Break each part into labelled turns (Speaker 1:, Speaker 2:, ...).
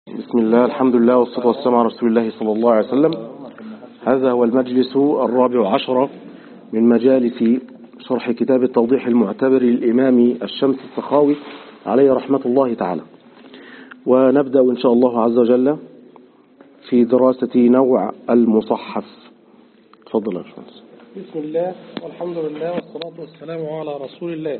Speaker 1: بسم الله الحمد لله والصلاة والسلام على رسول الله صلى الله عليه وسلم هذا هو المجلس الرابع عشر من مجالس شرح كتاب التوضيح المعتبر للإمام الشمس السخاوي عليه رحمة الله تعالى ونبدأ إن شاء الله عز وجل في دراسة نوع المصحف تفضل يا باشمهندس
Speaker 2: بسم الله والحمد لله والصلاة والسلام على رسول الله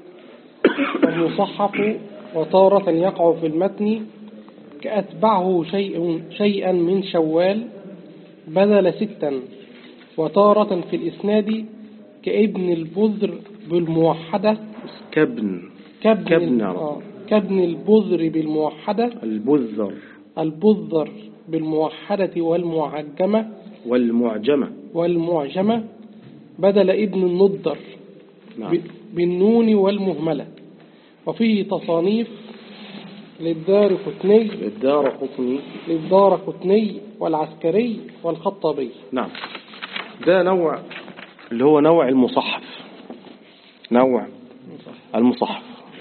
Speaker 2: المصحف وتارة يقع في المتن كأتبعه شيء شيئا من شوال بدل ستا وتارة في الإسناد كابن البذر بالموحدة
Speaker 1: كبن
Speaker 2: كابن,
Speaker 1: كابن.
Speaker 2: آه، كابن البذر بالموحدة
Speaker 1: البذر
Speaker 2: البذر بالموحدة والمعجمة
Speaker 1: والمعجمة
Speaker 2: والمعجمة بدل ابن النضر
Speaker 1: نعم.
Speaker 2: ب- بالنون والمهملة وفيه تصانيف للدار قطني
Speaker 1: الدار قطني
Speaker 2: للدار قطني والعسكري والخطابي
Speaker 1: نعم ده نوع اللي هو نوع المصحف نوع المصحف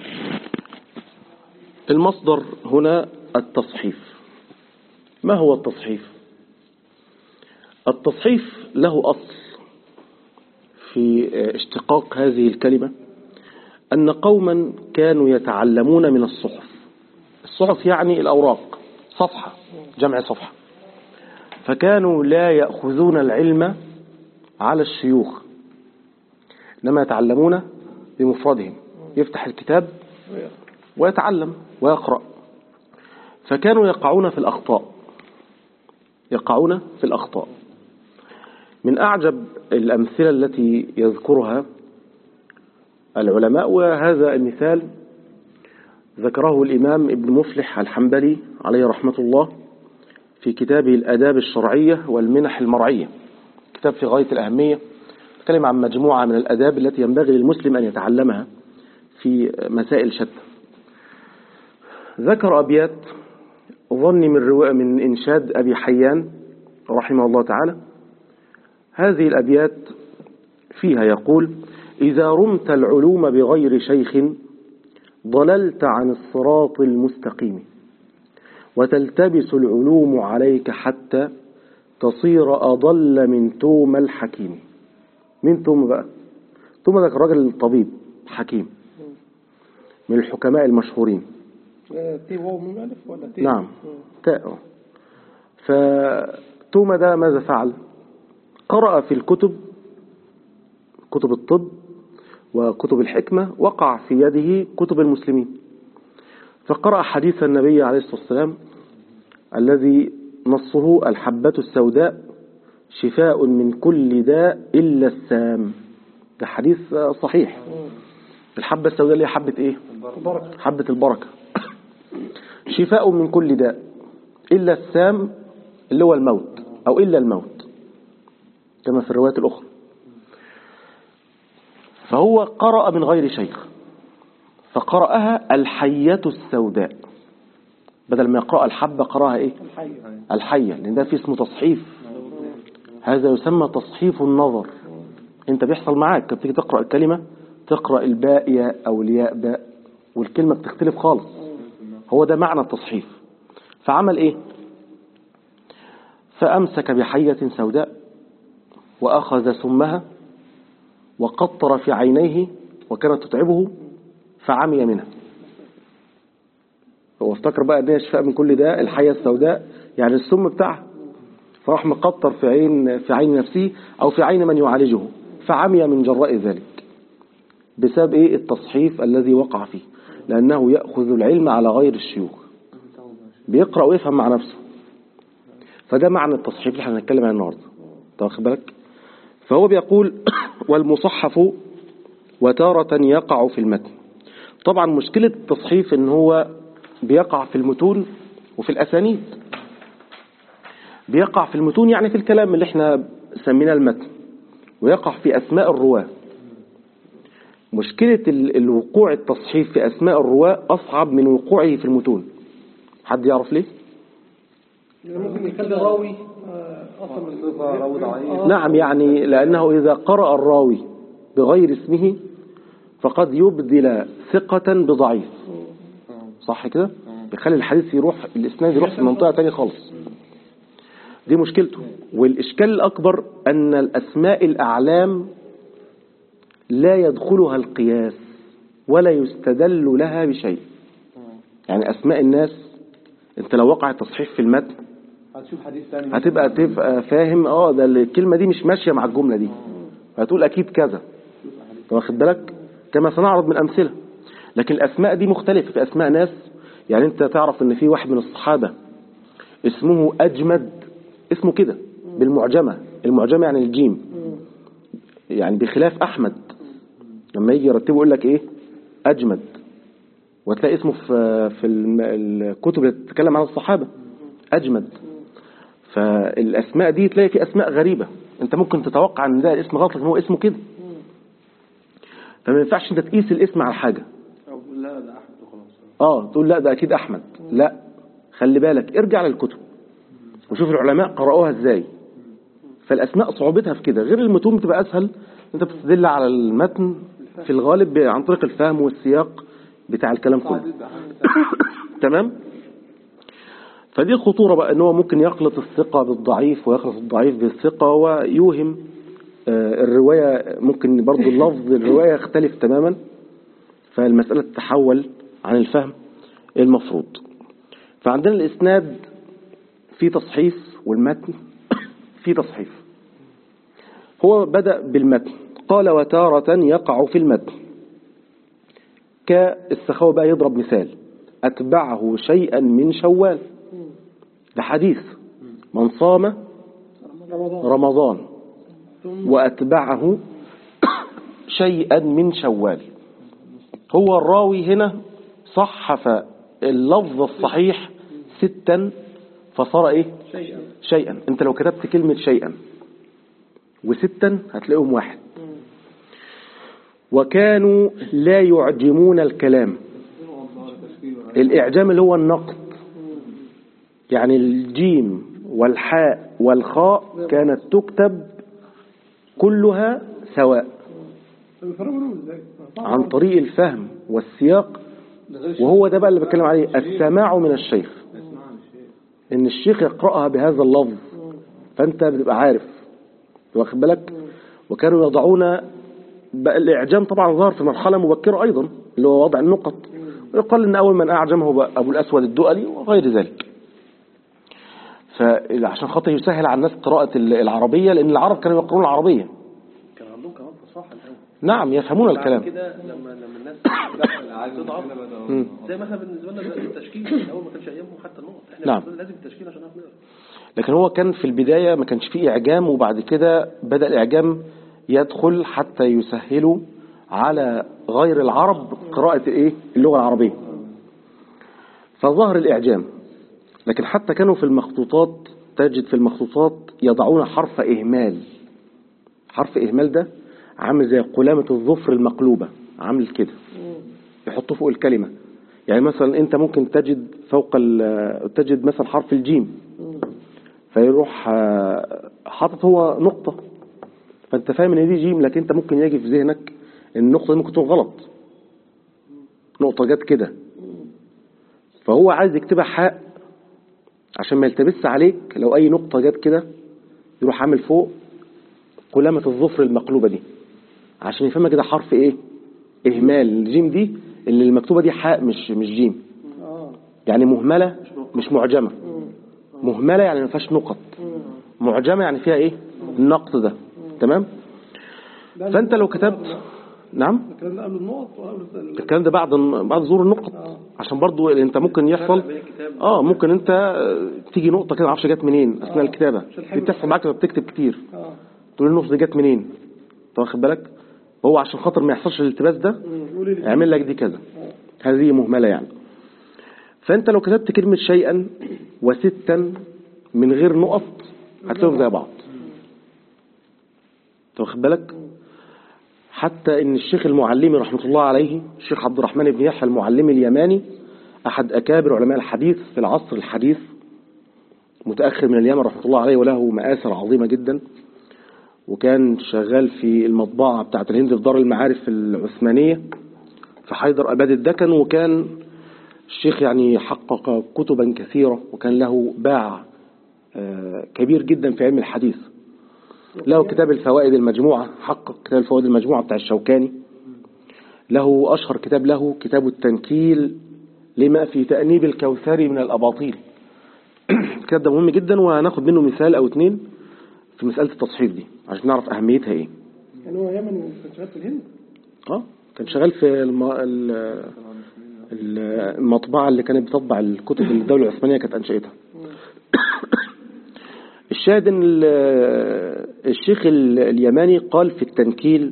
Speaker 1: المصدر هنا التصحيف ما هو التصحيف التصحيف له أصل في اشتقاق هذه الكلمة أن قوما كانوا يتعلمون من الصحف الصحف يعني الأوراق صفحة جمع صفحة فكانوا لا يأخذون العلم على الشيوخ إنما يتعلمون بمفردهم يفتح الكتاب ويتعلم ويقرأ فكانوا يقعون في الأخطاء يقعون في الأخطاء من أعجب الأمثلة التي يذكرها العلماء وهذا المثال ذكره الإمام ابن مفلح الحنبلي عليه رحمة الله في كتابه الآداب الشرعية والمنح المرعية كتاب في غاية الأهمية تكلم عن مجموعة من الآداب التي ينبغي للمسلم أن يتعلمها في مسائل شتى ذكر أبيات ظني من رواء من إنشاد أبي حيان رحمه الله تعالى هذه الأبيات فيها يقول إذا رمت العلوم بغير شيخ ضللت عن الصراط المستقيم وتلتبس العلوم عليك حتى تصير أضل من توم الحكيم مين توم بقى توم ده كان راجل طبيب حكيم من الحكماء المشهورين
Speaker 2: آه، تي واو ميم ألف ولا تي
Speaker 1: نعم تاء فتوما ده ماذا فعل قرأ في الكتب كتب الطب وكتب الحكمة وقع في يده كتب المسلمين فقرأ حديث النبي عليه الصلاة والسلام الذي نصه الحبة السوداء شفاء من كل داء إلا السام ده حديث صحيح الحبة السوداء اللي هي حبة ايه
Speaker 2: بركة
Speaker 1: حبة البركة شفاء من كل داء إلا السام اللي هو الموت أو إلا الموت كما في الروايات الأخرى فهو قرأ من غير شيخ فقرأها الحية السوداء بدل ما يقرأ الحبة قرأها إيه
Speaker 2: الحي
Speaker 1: الحية لأن ده في اسمه تصحيف هذا يسمى تصحيف النظر انت بيحصل معاك بتيجي تقرأ الكلمة تقرأ الباء ياء أو الياء باء والكلمة بتختلف خالص هو ده معنى التصحيف فعمل ايه فأمسك بحية سوداء وأخذ سمها وقطر في عينيه وكانت تتعبه فعمي منها هو افتكر بقى ان هي شفاء من كل ده الحية السوداء يعني السم بتاعها فراح مقطر في عين في عين نفسه او في عين من يعالجه فعمي من جراء ذلك بسبب ايه التصحيف الذي وقع فيه لانه ياخذ العلم على غير الشيوخ بيقرا ويفهم مع نفسه فده معنى التصحيف اللي احنا هنتكلم عنه النهارده انت واخد بالك فهو بيقول والمصحف وتارة يقع في المتن طبعا مشكلة التصحيف ان هو بيقع في المتون وفي الأسانيد بيقع في المتون يعني في الكلام اللي احنا سميناه المتن ويقع في أسماء الرواة مشكلة ال- الوقوع التصحيف في أسماء الرواة أصعب من وقوعه في المتون حد يعرف ليه؟
Speaker 2: ممكن يخلي راوي آه، أصلا
Speaker 3: راوي ضعيف.
Speaker 2: آه،
Speaker 1: نعم يعني لأنه إذا قرأ الراوي بغير اسمه فقد يبدل ثقة بضعيف صح كده؟ بيخلي الحديث يروح الاسناد يروح في منطقة تانية خالص دي مشكلته والإشكال الأكبر أن الأسماء الأعلام لا يدخلها القياس ولا يستدل لها بشيء يعني أسماء الناس أنت لو وقع تصحيح في المتن
Speaker 3: هتشوف حديث ثاني
Speaker 1: هتبقى تبقى فاهم اه ده الكلمة دي مش ماشية مع الجملة دي هتقول أكيد كذا واخد بالك كما سنعرض من أمثلة لكن الأسماء دي مختلفة في أسماء ناس يعني أنت تعرف أن في واحد من الصحابة اسمه أجمد اسمه كده بالمعجمة المعجمة يعني الجيم يعني بخلاف أحمد لما يجي يرتبه يقول لك إيه أجمد وتلاقي اسمه في في الم- الكتب اللي بتتكلم عن الصحابة أجمد فالأسماء دي تلاقي في أسماء غريبة أنت ممكن تتوقع أن ده الاسم غلط لكن هو اسمه كده فما ينفعش أنت تقيس الاسم على حاجة
Speaker 3: أو لا ده أحمد وخلاص
Speaker 1: اه تقول لا ده اكيد احمد لا خلي بالك ارجع للكتب وشوف العلماء قرأوها ازاي فالاسماء صعوبتها في كده غير المتون بتبقى اسهل انت بتدل على المتن في الغالب ب- عن طريق الفهم والسياق بتاع الكلام كله تمام فدي الخطورة بقى ان هو ممكن يخلط الثقة بالضعيف ويخلط الضعيف بالثقة ويوهم آه، الرواية ممكن برضو اللفظ الرواية يختلف تماما فالمسألة تتحول عن الفهم المفروض فعندنا الإسناد في تصحيف والمتن في تصحيف هو بدأ بالمتن قال وتارة يقع في المتن كالسخاوة بقى يضرب مثال أتبعه شيئا من شوال ده حديث من صام
Speaker 2: رمضان
Speaker 1: رمضان وأتبعه شيئا من شوال هو الراوي هنا صحف اللفظ الصحيح ستا فصار ايه
Speaker 2: شيئا
Speaker 1: شيئا انت لو كتبت كلمة شيئا وستا هتلاقيهم واحد وكانوا لا يعجمون الكلام الإعجام اللي هو النقد يعني الجيم والحاء والخاء كانت تكتب كلها سواء
Speaker 2: بيفرقوا بينهم ازاي؟
Speaker 1: عن طريق الفهم والسياق وهو ده بقى اللي بتكلم عليه السماع من الشيخ ان الشيخ يقرأها بهذا اللفظ فانت بتبقى عارف واخد بالك وكانوا يضعون بقى الاعجام طبعا ظهر في مرحلة مبكرة ايضا اللي هو وضع النقط ويقال ان اول من اعجمه بقى ابو الاسود الدؤلي وغير ذلك فعشان خاطر يسهل على الناس قراءة العربية لان العرب كانوا يقرؤون العربية
Speaker 3: كان عندهم كمان فصاحة الأول
Speaker 1: نعم يفهمون
Speaker 3: بعد
Speaker 1: الكلام
Speaker 3: كده لما لما الناس تضعف
Speaker 1: مم.
Speaker 3: زي ما احنا بالنسبة لنا ده التشكيل الأول ما كانش أيامهم حتى النقط احنا
Speaker 1: نعم.
Speaker 3: بالنسبة لنا لازم التشكيل عشان نعرف نقرا
Speaker 1: لكن هو كان في البداية ما كانش فيه إعجام وبعد كده بدأ الإعجام يدخل حتى يسهلوا على غير العرب قراءة إيه اللغة العربية فظهر الإعجام لكن حتى كانوا في المخطوطات تجد في المخطوطات يضعون حرف إهمال حرف إهمال ده عامل زي قلامة الظفر المقلوبة عامل كده يحطوه فوق الكلمة يعني مثلا أنت ممكن تجد فوق ال- تجد مثلا حرف الجيم فيروح آه، حاطط هو نقطة فانت فاهم ان دي جيم لكن انت ممكن يجي في ذهنك ان النقطة دي ممكن تكون غلط نقطة جت كده فهو عايز يكتبها حاء عشان ما يلتبس عليك لو اي نقطة جت كده يروح عامل فوق قلامة الظفر المقلوبة دي عشان يفهمها كده حرف ايه اهمال الجيم دي اللي المكتوبة دي حاء مش مش جيم
Speaker 2: اه
Speaker 1: يعني مهملة مش معجمة مهملة يعني ما فيهاش نقط معجمة يعني فيها ايه النقط ده تمام
Speaker 2: ده
Speaker 1: فانت لو كتبت نعم
Speaker 2: الكلام ده قبل النقط وقبل ال-
Speaker 1: الكلام ده بعد بعد ظهور النقط عشان برضو انت ممكن يحصل اه ممكن انت آه، تيجي نقطة كده معرفش جت منين اثناء الكتابة دي بتحصل معاك لما بتكتب كتير
Speaker 2: اه
Speaker 1: تقول النقطة دي جت منين انت واخد بالك هو عشان خاطر ما يحصلش الالتباس ده
Speaker 2: مم. قولي لي
Speaker 1: اعمل لك دي كذا هذه مهملة يعني فانت لو كتبت كلمة شيئا وستا من غير نقط هتلاقيهم زي بعض أنت واخد بالك حتى ان الشيخ المعلمي رحمة الله عليه الشيخ عبد الرحمن بن يحيى المعلمي اليماني احد اكابر علماء الحديث في العصر الحديث متأخر من اليمن رحمة الله عليه وله مآثر عظيمة جدا وكان شغال في المطبعة بتاعة الهند في دار المعارف العثمانية في حيدر أباد الدكن وكان الشيخ يعني حقق كتبا كثيرة وكان له باع آه، كبير جدا في علم الحديث له كتاب الفوائد المجموعة حقق كتاب الفوائد المجموعة بتاع الشوكاني له أشهر كتاب له كتاب التنكيل لما في تأنيب الكوثري من الأباطيل الكتاب ده مهم جدا وهناخد منه مثال أو اتنين في مسألة التصحيف دي عشان نعرف أهميتها إيه
Speaker 2: يعني هو يمني وكان شغال في الهند
Speaker 1: اه كان شغال في الم... ال... ال- المطبعة اللي كانت بتطبع الكتب اللي الدولة العثمانية كانت أنشأتها الشاهد ان ال- الشيخ ال- اليماني قال في التنكيل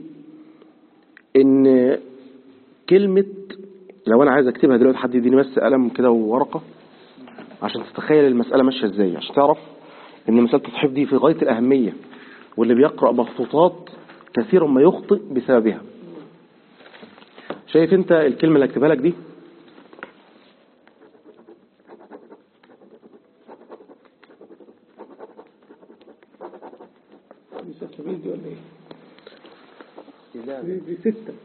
Speaker 1: ان كلمة لو انا عايز اكتبها دلوقتي حد يديني بس قلم كده وورقة عشان تتخيل المسألة ماشية ازاي عشان تعرف ان مسألة التصحيف دي في غاية الأهمية واللي بيقرأ مخطوطات كثيرا ما يخطئ بسببها شايف انت الكلمة اللي اكتبها لك دي
Speaker 2: دي سلسبيل دي ولا ايه؟ دي, دي ستة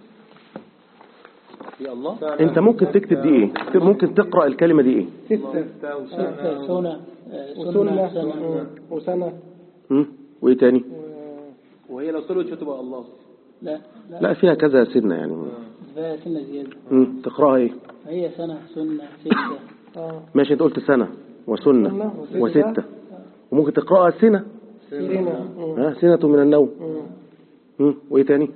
Speaker 3: يا الله
Speaker 1: انت ممكن تكتب دي ايه تكتب- ممكن تقرأ الكلمة دي ايه
Speaker 2: ستة
Speaker 4: ستة سنة آه،
Speaker 2: وسنة
Speaker 4: سنة
Speaker 2: مم. وسنة
Speaker 1: هم؟ وايه تاني
Speaker 2: و-
Speaker 3: وهي لو سلوت تبقى الله
Speaker 4: لا لا
Speaker 1: لا فيها كذا سنة يعني
Speaker 4: ده سنة زيادة
Speaker 1: هم؟ تقرأها ايه
Speaker 4: هي سنة سنة ستة
Speaker 2: اه
Speaker 1: ماشي انت قلت سنة وسنة
Speaker 2: سنة وستة.
Speaker 1: وستة وممكن تقرأها سنة
Speaker 2: سنة مم.
Speaker 1: ها سنة من النوم
Speaker 2: مم.
Speaker 1: هم؟ وايه تاني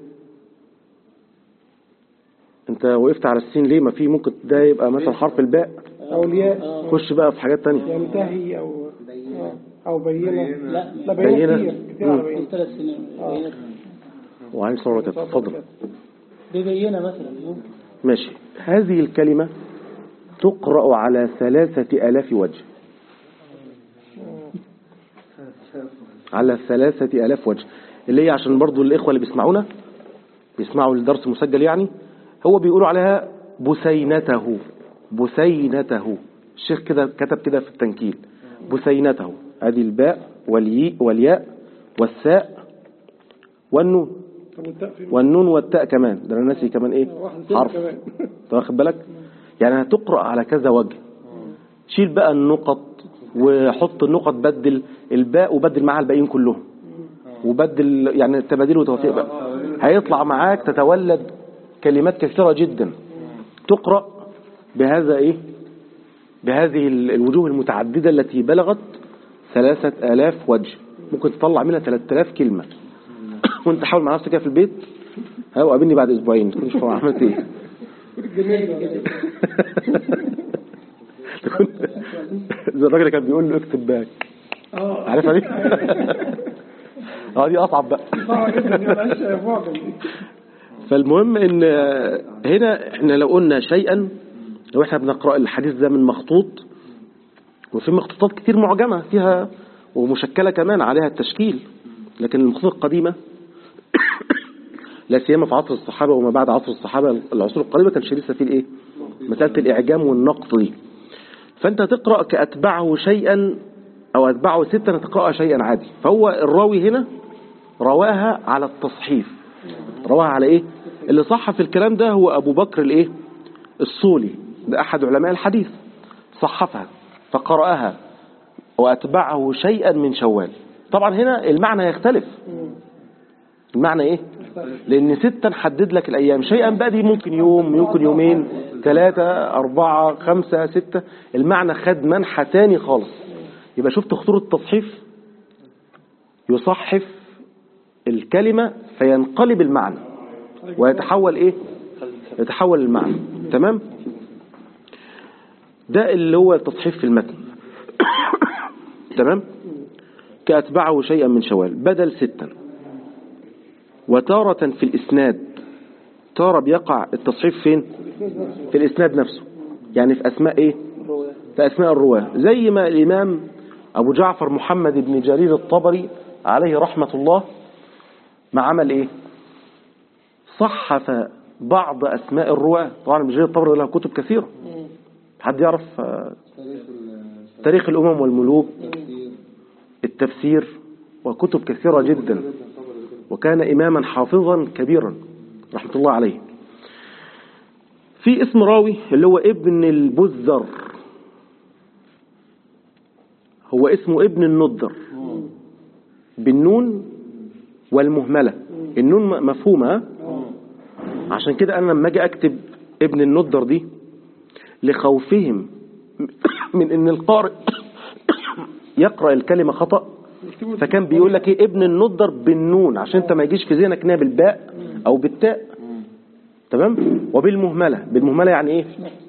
Speaker 1: انت وقفت على السين ليه ما في ممكن ده يبقى مثلا حرف الباء
Speaker 2: أولياء
Speaker 1: خش بقى في حاجات تانية
Speaker 2: ينتهي أو آه. أو بينة
Speaker 4: لا
Speaker 2: لا بينة
Speaker 1: بينة.
Speaker 2: كتير كتير على
Speaker 1: مم.
Speaker 4: من
Speaker 2: بينة
Speaker 4: ثلاث سنين بينة.
Speaker 1: وعين صورة كده اتفضل
Speaker 4: ببينة مثلا ممكن
Speaker 1: ماشي هذه الكلمة تقرأ على ثلاثة آلاف وجه على ثلاثة آلاف وجه اللي هي عشان برضو الإخوة اللي بيسمعونا بيسمعوا الدرس مسجل يعني هو بيقولوا عليها بثينته بثينته الشيخ كده كتب كده في التنكيل بثينته هذه الباء والياء والياء والثاء والنون
Speaker 2: طب والتاء فين؟
Speaker 1: والنون والتاء كمان ده انا ناسي كمان ايه
Speaker 2: واحد سنة
Speaker 1: حرف
Speaker 2: كمان
Speaker 1: انت واخد بالك يعني هتقرأ على كذا وجه شيل بقى النقط وحط النقط بدل الباء وبدل معاها الباقيين كلهم وبدل يعني التباديل وتوفيق بقى هيطلع معاك تتولد كلمات كثيرة جدا تقرأ بهذا ايه بهذه ال- الوجوه المتعددة التي بلغت ثلاثة آلاف وجه ممكن تطلع منها ثلاثة آلاف كلمة وانت حاول مع نفسك كده في البيت ها وقابلني بعد اسبوعين تكون شوف عملت ايه تكون زي الراجل اللي كان بيقول له اكتب باك
Speaker 2: اه
Speaker 1: عارفها دي اه دي اصعب بقى
Speaker 2: صعب جدا دي معلش يا فاضل دي
Speaker 1: فالمهم ان هنا احنا لو قلنا شيئا لو احنا بنقرأ الحديث ده من مخطوط وفي مخطوطات كتير معجمة فيها ومشكلة كمان عليها التشكيل لكن المخطوطات القديمة لا سيما في عصر الصحابة وما بعد عصر الصحابة العصور القريبة كان لسه فيه الايه مسألة الإعجام والنقط دي فأنت هتقرأ كأتبعه شيئا أو أتبعه ستا تقرأ شيئا عادي فهو الراوي هنا رواها على التصحيف رواها على ايه اللي صح في الكلام ده هو ابو بكر الايه الصولي ده احد علماء الحديث صحفها فقرأها واتبعه شيئا من شوال طبعا هنا المعنى يختلف المعنى ايه لان ستا حدد لك الايام شيئا بقى دي ممكن يوم ممكن يومين ثلاثة أربعة خمسة ستة المعنى خد منحى تاني خالص يبقى شفت خطورة التصحيف يصحف الكلمة فينقلب المعنى ويتحول ايه يتحول المعنى تمام ده اللي هو التصحيف في المتن تمام كأتبعه شيئا من شوال بدل ستا وتارة في الإسناد تارة بيقع التصحيف فين في الإسناد نفسه يعني في أسماء إيه في أسماء الرواة زي ما الإمام أبو جعفر محمد بن جرير الطبري عليه رحمة الله ما عمل إيه صحف بعض أسماء الرواة طبعا ابن جرير الطبري له كتب كثيرة حد يعرف آه، تاريخ الأمم والملوك التفسير وكتب كثيرة جدا وكان إماما حافظا كبيرا رحمة الله عليه في اسم راوي اللي هو ابن البزر هو اسمه ابن النضر بالنون والمهملة النون م- مفهومة ها؟ عشان كده أنا لما أجي أكتب ابن النضر دي لخوفهم من أن القارئ يقرأ الكلمة خطأ فكان بيقول لك ايه ابن النضر بالنون عشان انت ما يجيش في ذهنك انها بالباء او بالتاء تمام وبالمهمله بالمهمله يعني ايه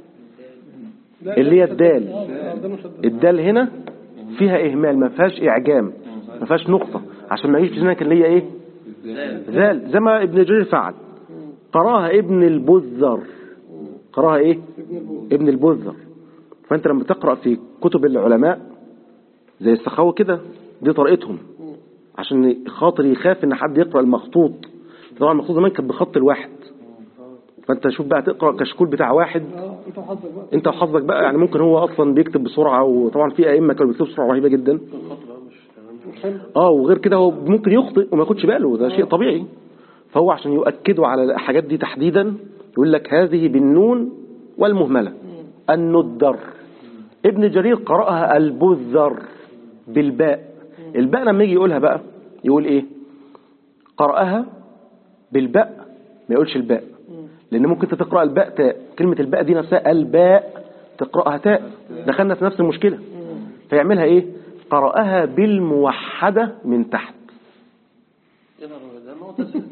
Speaker 1: اللي هي الدال
Speaker 2: ده مشدد
Speaker 1: الدال هنا فيها اهمال ما فيهاش اعجام ما فيهاش نقطه عشان ما يجيش في ذهنك اللي هي ايه ذال زي ما ابن جرير فعل قراها ابن البذر قراها ايه ابن البذر فانت لما تقرا في كتب العلماء زي السخاوي كده دي طريقتهم عشان خاطر يخاف ان حد يقرا المخطوط طبعا المخطوط زمان كان بخط الواحد فانت شوف بقى تقرا كشكول بتاع واحد
Speaker 2: اه انت وحظك بقى
Speaker 1: انت وحظك بقى يعني ممكن هو اصلا بيكتب بسرعه وطبعا في ائمه كانوا بيكتبوا بسرعه رهيبه جدا اه وغير كده هو ممكن يخطئ وما ياخدش باله ده شيء طبيعي فهو عشان يؤكدوا على الحاجات دي تحديدا يقول لك هذه بالنون والمهمله الندر ابن جرير قرأها البذر بالباء الباء لما يجي يقولها بقى يقول ايه قرأها بالباء ما يقولش الباء لان ممكن انت تقرأ الباء تاء كلمة الباء دي نفسها الباء تقرأها تاء دخلنا في نفس المشكلة فيعملها ايه قرأها بالموحدة من تحت
Speaker 3: يا نهار أبيض، ده نقطة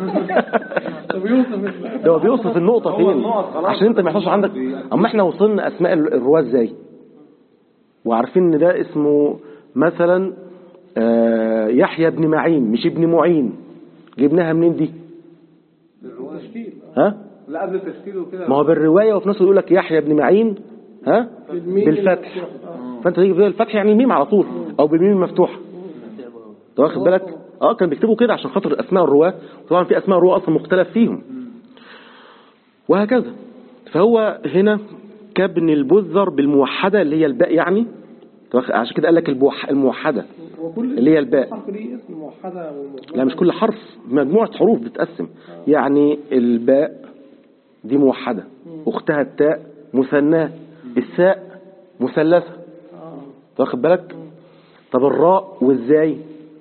Speaker 2: طب يوصف ال-
Speaker 1: ده هو بيوصف النقطة فين عشان انت ما يحصلش عندك اما احنا وصلنا اسماء ال- الرواة ازاي وعارفين ان ده اسمه مثلا آه، يحيى بن معين مش ابن معين جبناها منين دي
Speaker 2: التشكيل
Speaker 1: ها
Speaker 5: لا قبل التشكيل وكده
Speaker 1: ما هو بالرواية وفي نفس يقول لك يحيى بن معين ها
Speaker 2: بالميم
Speaker 1: بالفتح
Speaker 2: المفتوح.
Speaker 1: فانت تيجي في الفتح يعني الميم على طول او بالميم المفتوحة انت واخد بالك اه كان بيكتبوا كده عشان خاطر اسماء الرواه وطبعا في اسماء الرواه اصلا مختلف فيهم وهكذا فهو هنا كابن البذر بالموحده اللي هي الباء يعني أنت واخد- عشان كده قال لك البوح- الموحده
Speaker 2: وكل
Speaker 1: اللي هي الباء.
Speaker 2: حرف ليه اسم موحدة ومهملة.
Speaker 1: لا مش كل حرف مجموعه حروف بتتقسم يعني الباء دي موحده اختها التاء مثناه الساء مثلثه
Speaker 2: اه
Speaker 1: أنت واخد بالك طب الراء والزاي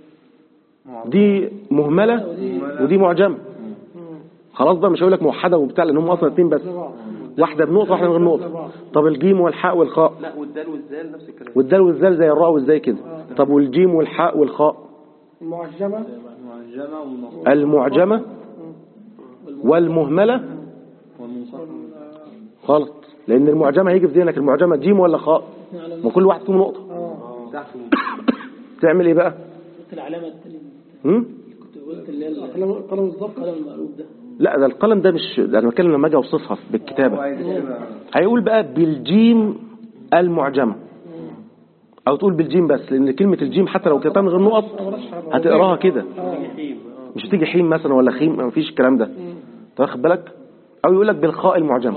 Speaker 1: دي مهمله ودي معجمه خلاص بقى مش هقول لك موحده وبتاع لان هم اصلا اتنين بس واحده بنقطه واحده من غير نقطه طب الجيم والحاء والخاء
Speaker 3: لا والدال والزال نفس الكلام
Speaker 1: والدال والزال زي الراء والزاي كده طب والجيم والحاء والخاء
Speaker 2: المعجمة
Speaker 5: معجمة والمصروف
Speaker 1: المعجمه والمهمله
Speaker 5: والمنصرف
Speaker 1: غلط لان المعجمه هيجي في ذهنك المعجمه جيم ولا خاء ما كل واحد فيهم نقطه
Speaker 2: اه
Speaker 5: تحت
Speaker 1: تعمل ايه بقى
Speaker 4: قلت العلامة التانية
Speaker 1: هم؟
Speaker 4: كنت قلت اللي هي
Speaker 2: قلم قلم الظفر
Speaker 4: القلم المقلوب ده
Speaker 1: لا ده القلم ده مش ده انا بتكلم لما اجي اوصفها بالكتابه هيقول بقى بالجيم المعجمه او تقول بالجيم بس لان كلمه الجيم حتى لو كتبتها من غير نقط هتقراها كده مش هتيجي حيم مثلا ولا خيم ما فيش الكلام ده أنت واخد بالك او يقول لك بالخاء المعجمه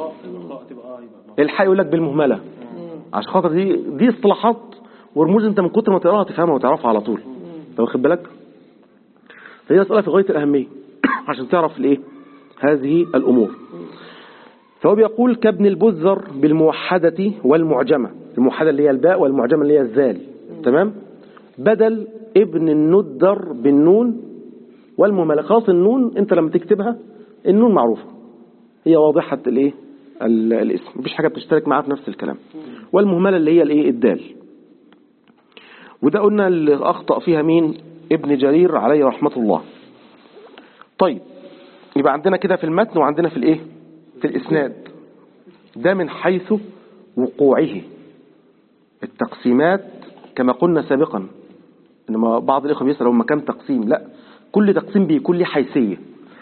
Speaker 1: الحاء يقول لك بالمهمله عشان خاطر دي دي اصطلاحات ورموز انت من كتر ما تقراها تفهمها وتعرفها على طول انت واخد بالك فهي مساله في غايه الاهميه عشان تعرف الايه هذه الامور فهو بيقول كابن البذر بالموحدة والمعجمة الموحدة اللي هي الباء والمعجمة اللي هي الزال تمام بدل ابن الندر بالنون والمهملة خلاص النون انت لما تكتبها النون معروفة هي واضحة الايه ال- الاسم مفيش حاجة بتشترك معاها في نفس الكلام والمهملة اللي هي الايه الدال وده قلنا اللي اخطأ فيها مين ابن جرير عليه رحمة الله طيب يبقى عندنا كده في المتن وعندنا في الايه في الاسناد ده من حيث وقوعه التقسيمات كما قلنا سابقا انما بعض الاخوه بيسالوا هم كم تقسيم لا كل تقسيم بيكون له حيثيه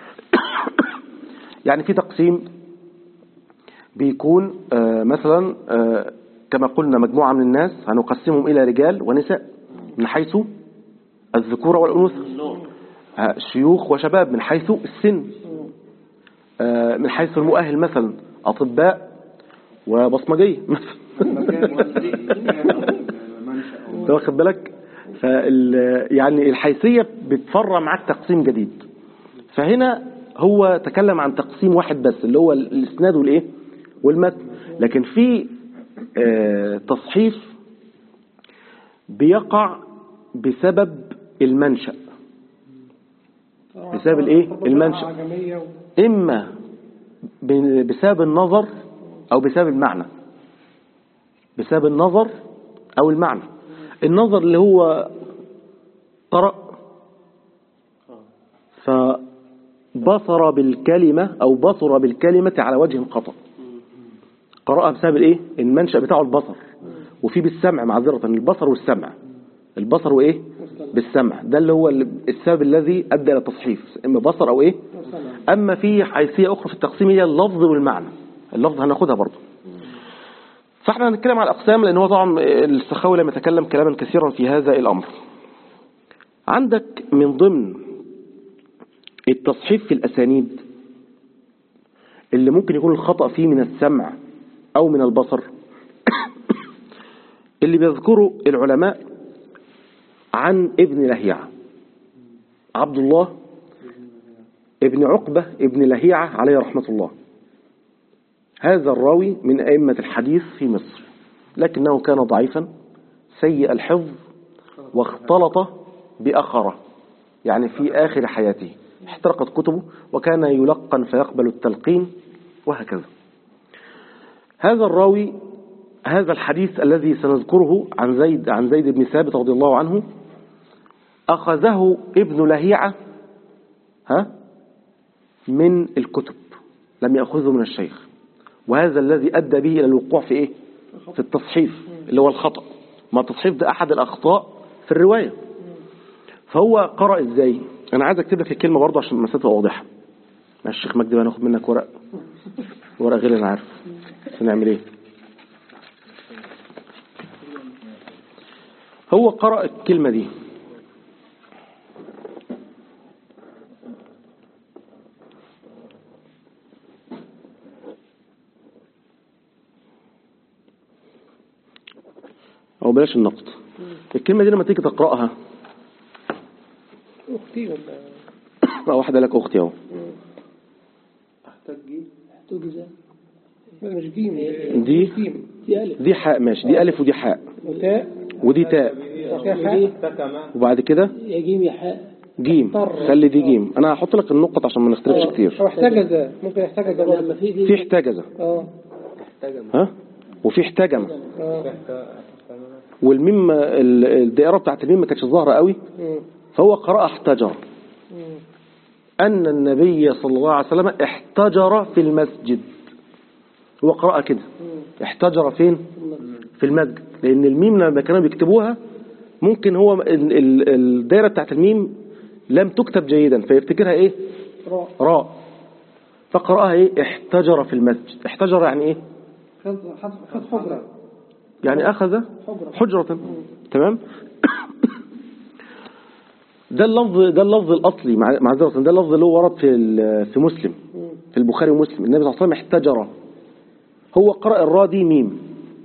Speaker 1: يعني في تقسيم بيكون آه، مثلا آه، كما قلنا مجموعه من الناس هنقسمهم الى رجال ونساء من حيث الذكوره والانوثه آه، شيوخ وشباب من حيث السن آه، من حيث المؤهل مثلا أطباء وبصمجية انت واخد بالك فال يعني الحيثية بتفرع معاك تقسيم جديد فهنا هو تكلم عن تقسيم واحد بس اللي هو الاسناد والايه والمتن لكن في آه، تصحيف بيقع بسبب المنشأ بسبب الايه المنشأ
Speaker 2: عجمية و...
Speaker 1: إما ب- بسبب النظر أو بسبب المعنى بسبب النظر أو المعنى النظر اللي هو قرأ فبصر بالكلمة أو بصر بالكلمة على وجه خطأ قرأها بسبب الإيه المنشأ بتاعه البصر وفي بالسمع معذرة البصر والسمع البصر وإيه بالسمع ده اللي هو السبب الذي أدى إلى التصحيف إما بصر أو إيه أما في حيثية أخرى في التقسيم هي اللفظ والمعنى اللفظ هناخدها برضه فاحنا هنتكلم على الأقسام لأن هو طبعا السخاوي لم يتكلم كلاما كثيرا في هذا الأمر عندك من ضمن التصحيف في الأسانيد اللي ممكن يكون الخطأ فيه من السمع أو من البصر اللي بيذكره العلماء عن ابن لهيعة عبد الله ابن عقبة ابن لهيعة عليه رحمة الله هذا الراوي من أئمة الحديث في مصر لكنه كان ضعيفا سيء الحفظ واختلط بأخره يعني في آخر حياته احترقت كتبه وكان يلقن فيقبل التلقين وهكذا هذا الراوي هذا الحديث الذي سنذكره عن زيد عن زيد بن ثابت رضي الله عنه أخذه ابن لهيعة ها من الكتب لم يأخذه من الشيخ وهذا الذي أدى به إلى الوقوع في إيه في التصحيف اللي هو الخطأ ما التصحيف ده أحد الأخطاء في الرواية فهو قرأ إزاي أنا عايز أكتب لك الكلمة برضه عشان المسألة تبقى واضحة مع الشيخ مجدي بقى ناخد منك ورق ورق غير أنا عارف بس نعمل إيه هو قرأ الكلمة دي أو بلاش النقد الكلمة دي لما تيجي تقرأها
Speaker 2: أختي ولا
Speaker 1: بقى واحدة لك أختي أهو
Speaker 5: احتاج جي
Speaker 4: تجزى
Speaker 2: لا مش جيم
Speaker 1: دي
Speaker 2: جيم
Speaker 4: دي ألف
Speaker 1: دي حاء ماشي دي ألف ودي حاء
Speaker 2: وتاء
Speaker 1: ودي تاء
Speaker 2: فيها حاء
Speaker 5: تكما
Speaker 1: وبعد كده
Speaker 4: يا جيم يا حاء
Speaker 1: جيم خلي دي جيم أنا هحط لك النقط عشان ما نختلفش كتير
Speaker 2: أو احتجز ممكن احتجز
Speaker 4: لما
Speaker 2: برضه
Speaker 4: في دي
Speaker 1: في احتجزة
Speaker 2: اه
Speaker 1: ها وفي احتجم
Speaker 2: اه
Speaker 1: والميم ال- الدائرة بتاعت الميم ما كانتش ظاهرة قوي
Speaker 2: مم.
Speaker 1: فهو قرأ احتجر
Speaker 2: مم.
Speaker 1: أن النبي صلى الله عليه وسلم احتجر في المسجد هو قرأ كده احتجر فين في المسجد لأن الميم لما كانوا بيكتبوها ممكن هو ال- ال- الدائرة بتاعت الميم لم تكتب جيدا فيفتكرها ايه
Speaker 2: راء
Speaker 1: راء فقرأها ايه احتجر في المسجد احتجر يعني ايه
Speaker 2: خد خد خد حجرة
Speaker 1: يعني أخذ
Speaker 2: حجرة.
Speaker 1: حجرة تمام ده اللفظ ده اللفظ الأصلي مع- معذرة ده اللفظ اللي هو ورد في ال- في مسلم في البخاري ومسلم النبي صلى الله عليه وسلم احتجر هو قرأ الراء دي ميم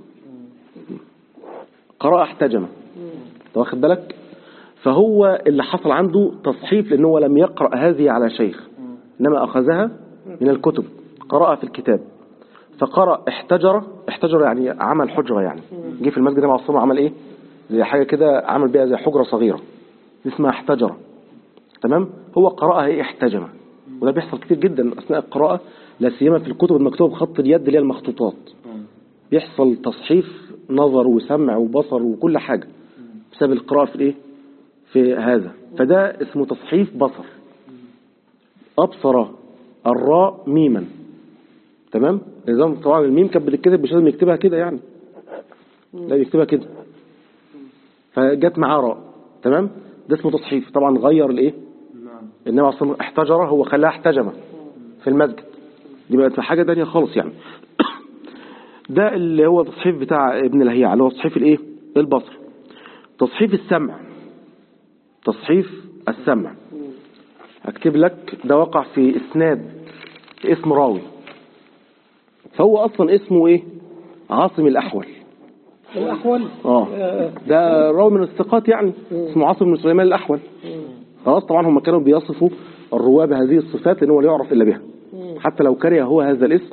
Speaker 1: قرأ احتجم انت واخد بالك فهو اللي حصل عنده تصحيف لأنه هو لم يقرأ هذه على شيخ إنما أخذها من الكتب قرأها في الكتاب فقرأ احتجر احتجر يعني عمل حجرة يعني جه في المسجد النبي عليه الصلاة والسلام عمل ايه زي حاجة كده عمل بيها زي حجرة صغيرة دي اسمها احتجر تمام هو قرأها ايه احتجم وده بيحصل كتير جدا أثناء القراءة لا سيما في الكتب المكتوبة بخط اليد اللي هي المخطوطات بيحصل تصحيف نظر وسمع وبصر وكل حاجة بسبب القراءة في الايه في هذا فده اسمه تصحيف بصر أبصر الراء ميما تمام نظام طبعا الميم كانت بتتكتب مش لازم يكتبها كده يعني لا يكتبها كده فجت معاه راء تمام ده اسمه تصحيف طبعا غير الايه
Speaker 5: نعم
Speaker 1: النبي عليه الصلاه والسلام احتجر هو خلاها احتجم في المسجد دي بقت حاجه تانية خالص يعني ده اللي هو تصحيف بتاع ابن لهيعة اللي هو تصحيف الايه البصر تصحيف السمع تصحيف السمع اكتب لك ده وقع في اسناد في اسم راوي فهو اصلا اسمه ايه عاصم الاحول
Speaker 2: الأحول
Speaker 1: اه ده راوي من الثقات يعني اسمه عاصم بن سليمان الاحول خلاص طبعا هم كانوا بيصفوا الرواه بهذه الصفات لان هو لا يعرف الا بها حتى لو كره هو هذا الاسم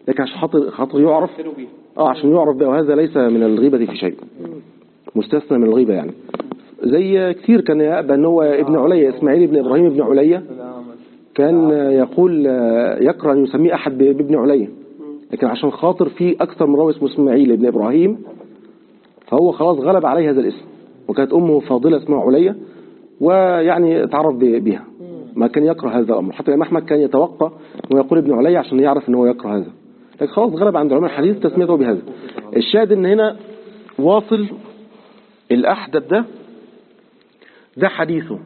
Speaker 1: لكن عشان خاطر خاطر يعرف اه عشان يعرف بقى وهذا ليس من الغيبة في شيء مستثنى من الغيبة يعني زي كثير كان يأبى ان هو ابن عليا اسماعيل ابن ابراهيم ابن عليا كان يقول يكره ان يسميه احد بابن عليا لكن عشان خاطر في اكثر من راوي اسمه اسماعيل ابن ابراهيم فهو خلاص غلب عليه هذا الاسم وكانت امه فاضله اسمها عليا ويعني تعرف ب- بها ما كان يكره هذا الامر حتى الامام احمد كان يتوقع ويقول ابن عليا عشان يعرف ان هو يكره هذا لكن خلاص غلب عند علماء الحديث تسميته بهذا الشاهد ان هنا واصل الاحدب ده ده حديثه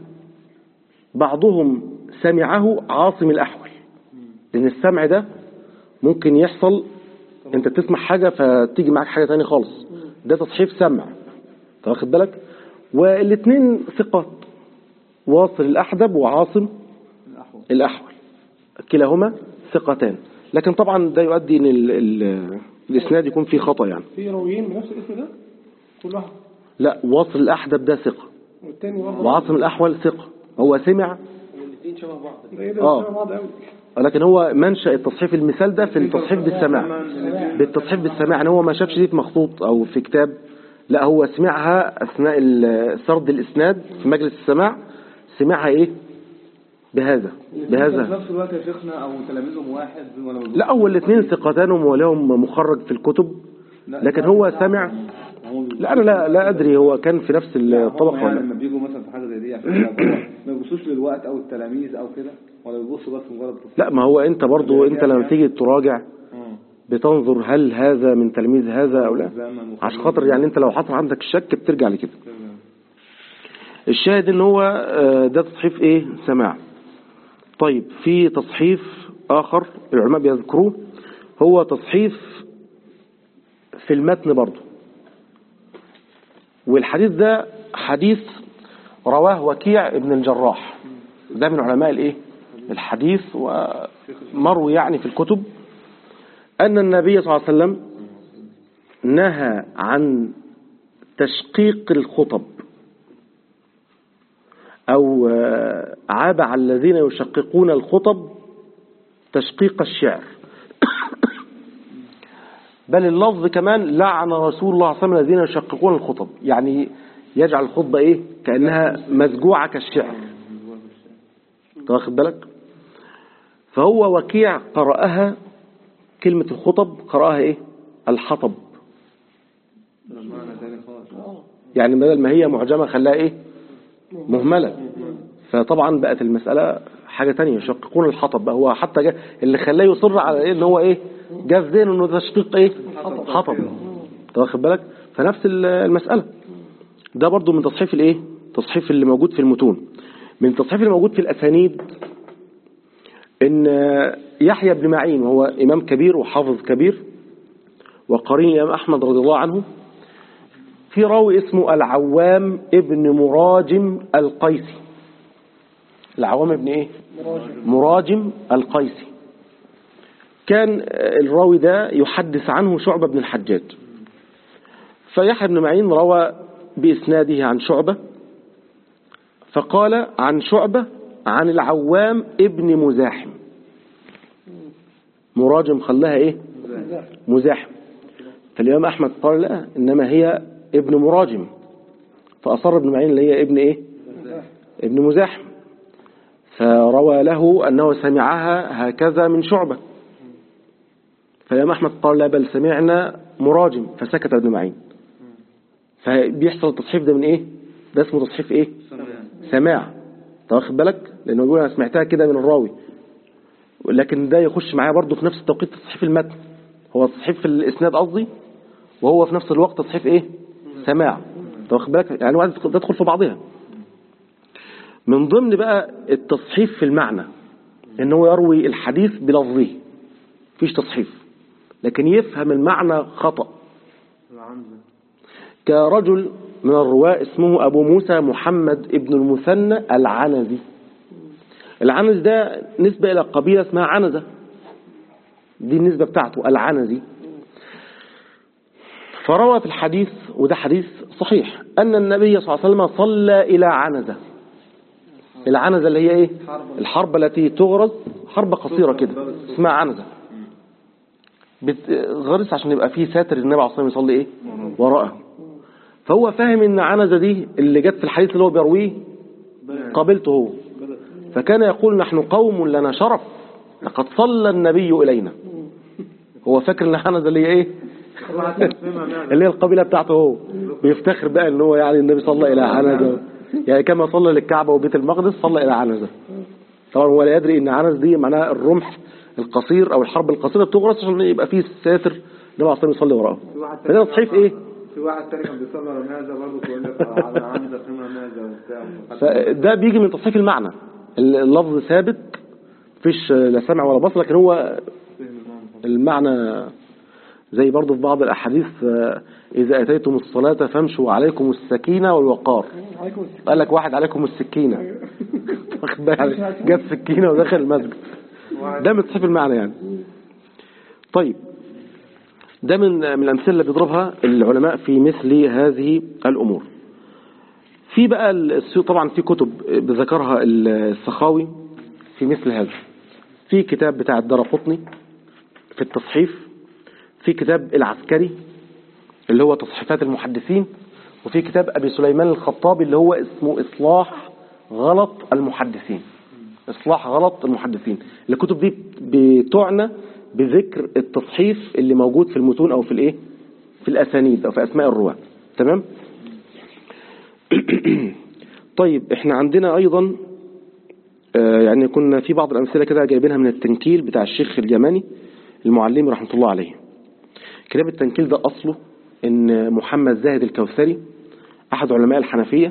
Speaker 1: بعضهم سمعه عاصم الأحول لأن السمع ده ممكن يحصل أنت تسمع حاجة فتيجي معاك حاجة تانية خالص ده تصحيف سمع أنت واخد بالك والاثنين ثقات واصل الأحدب وعاصم الأحول كلاهما ثقتان لكن طبعا ده يؤدي ان ال ال الاسناد يكون فيه خطأ يعني
Speaker 2: في راويين بنفس الاسم ده كل واحد
Speaker 1: لا واصل الأحدب ده ثقة
Speaker 2: والتاني برضه
Speaker 1: وعاصم الأحول ثقة هو سمع
Speaker 3: والاثنين شبه بعض
Speaker 2: ده ايه ده
Speaker 1: آه.
Speaker 2: شبه بعض قوي
Speaker 1: لكن هو منشأ التصحيف المثال ده في التصحيف بالسماع بالتصحيف بالسماع يعني هو ما شافش دي في مخطوط او في كتاب لا هو سمعها اثناء ال- سرد الاسناد في مجلس السماع سمعها ايه بهذا
Speaker 5: في
Speaker 1: بهذا
Speaker 5: نفس الوقت يا شيخنا او تلاميذهم واحد ولا
Speaker 1: لا هو الاثنين ثقتان ولهم مخرج في الكتب لكن هو سمع لا انا لا لا ادري هو كان في نفس الطبقه
Speaker 5: يعني
Speaker 1: ولا
Speaker 5: لما
Speaker 1: لا.
Speaker 5: بيجوا مثلا في حاجه زي دي عشان ما يبصوش للوقت او التلاميذ او كده ولا بيبصوا بس مجرد
Speaker 1: لا ما هو انت برضو انت لما تيجي تراجع بتنظر هل هذا من تلميذ هذا او لا عشان خاطر يعني انت لو حصل عندك الشك بترجع لكده الشاهد ان هو آه، ده تصحيف ايه سماع طيب في تصحيف اخر العلماء بيذكروه هو تصحيف في المتن برضه والحديث ده حديث رواه وكيع ابن الجراح ده من علماء الايه الحديث ومروي يعني في الكتب ان النبي صلى الله عليه وسلم نهى عن تشقيق الخطب أو آه، عاب على الذين يشققون الخطب تشقيق الشعر بل اللفظ كمان لعن رسول الله صلى الله عليه وسلم الذين يشققون الخطب يعني يجعل الخطبة إيه كأنها مزجوعة كالشعر أنت واخد بالك فهو وكيع قرأها كلمة الخطب قرأها إيه الحطب يعني بدل ما هي معجمة خلاها إيه مهملة فطبعا بقت المسألة حاجة تانية يشققون الحطب بقى هو حتى جا اللي خلاه يصر على ايه ان هو ايه جا في ذهنه انه تشقيق ايه حطب انت واخد بالك فنفس ال- المسألة ده برضو من تصحيف الايه تصحيف اللي موجود في المتون من التصحيف اللي موجود في الاسانيد ان يحيى بن معين وهو امام كبير وحافظ كبير وقرين الامام احمد رضي الله عنه في راوي اسمه العوام ابن مراجم القيسي العوام ابن ايه مراجم القيسي كان الراوي ده يحدث عنه شعبة بن الحجاج فيحيى بن معين روى بإسناده عن شعبة فقال عن شعبة عن العوام ابن مزاحم مراجم خلاها ايه مزاحم فالإمام أحمد قال لا إنما هي ابن مراجم فأصر ابن معين اللي هي ابن إيه ابن مزاحم فروى له أنه سمعها هكذا من شعبة فالإمام أحمد قال لا بل سمعنا مراجم فسكت ابن معين فبيحصل التصحيف ده من إيه ده اسمه تصحيف إيه سماع أنت واخد بالك لأنه بيقول أنا سمعتها كده من الراوي لكن ده يخش معايا برضه في نفس التوقيت تصحيف المتن هو تصحيف الإسناد قصدي وهو في نفس الوقت تصحيف إيه سماع أنت واخد بالك يعني واحد تدخل في بعضها من ضمن بقى التصحيف في المعنى ان هو يروي الحديث بلفظه مفيش تصحيف لكن يفهم المعنى خطأ كرجل من الرواة اسمه أبو موسى محمد ابن المثنى العنزي العنز ده نسبة إلى قبيلة اسمها عنزة دي النسبة بتاعته العنزي فروى في الحديث وده حديث صحيح أن النبي صلى الله عليه وسلم صلى إلى عنزة العنزة اللي هي ايه الحرب التي تغرز حرب قصيرة كده اسمها عنزة بت- غرس عشان يبقى فيه ساتر النبي عليه الصلاة والسلام يصلي ايه وراءه فهو فاهم ان عنزة دي اللي جت في الحديث اللي هو بيرويه قابلته هو فكان يقول نحن قوم لنا شرف لقد صلى النبي إلينا هو فاكر ان عنزة اللي هي ايه اللي هي القبيلة بتاعته هو بيفتخر بقى ان هو يعني النبي صلى إلى عنزة يعني كما صلى للكعبة وبيت المقدس صلى إلى عنزة طبعا هو لا يدري ان عنز دي معناها الرمح القصير او الحرب القصيرة بتغرس عشان يبقى فيه ساتر النبي عليه الصلاة والسلام يصلي وراءه
Speaker 5: في واحد
Speaker 1: فده تصحيف ايه
Speaker 5: في واحد تاني كان بيصلي على ماذا برضه تقول لك على عنزة قيمة ماذا وبتاع
Speaker 1: فده بيجي من تصحيف المعنى اللفظ ثابت مفيش لا سمع ولا بصر لكن هو المعنى زي برضه في بعض الأحاديث آه، إذا أتيتم الصلاة فامشوا عليكم السكينة والوقار
Speaker 2: عليكم السلام
Speaker 1: قال لك واحد عليكم السكينة واخد بالك جاب سكينة ودخل المسجد ده من تصحيف المعنى يعني طيب ده من من الأمثلة اللي بيضربها العلماء في مثل هذه الأمور في بقى السيو- طبعا في كتب بذكرها السخاوي في مثل هذا في كتاب بتاع الدرقطني في التصحيف في كتاب العسكري اللي هو تصحيفات المحدثين وفي كتاب أبي سليمان الخطابي اللي هو اسمه إصلاح غلط المحدثين إصلاح غلط المحدثين الكتب دي بتعنى بذكر التصحيف اللي موجود في المتون أو في الإيه في الأسانيد أو في أسماء الرواة تمام طيب احنا عندنا أيضا آه، يعني كنا في بعض الأمثلة كده جايبينها من التنكيل بتاع الشيخ اليماني المعلم رحمة الله عليه كتاب التنكيل ده أصله إن محمد زاهد الكوثري أحد علماء الحنفية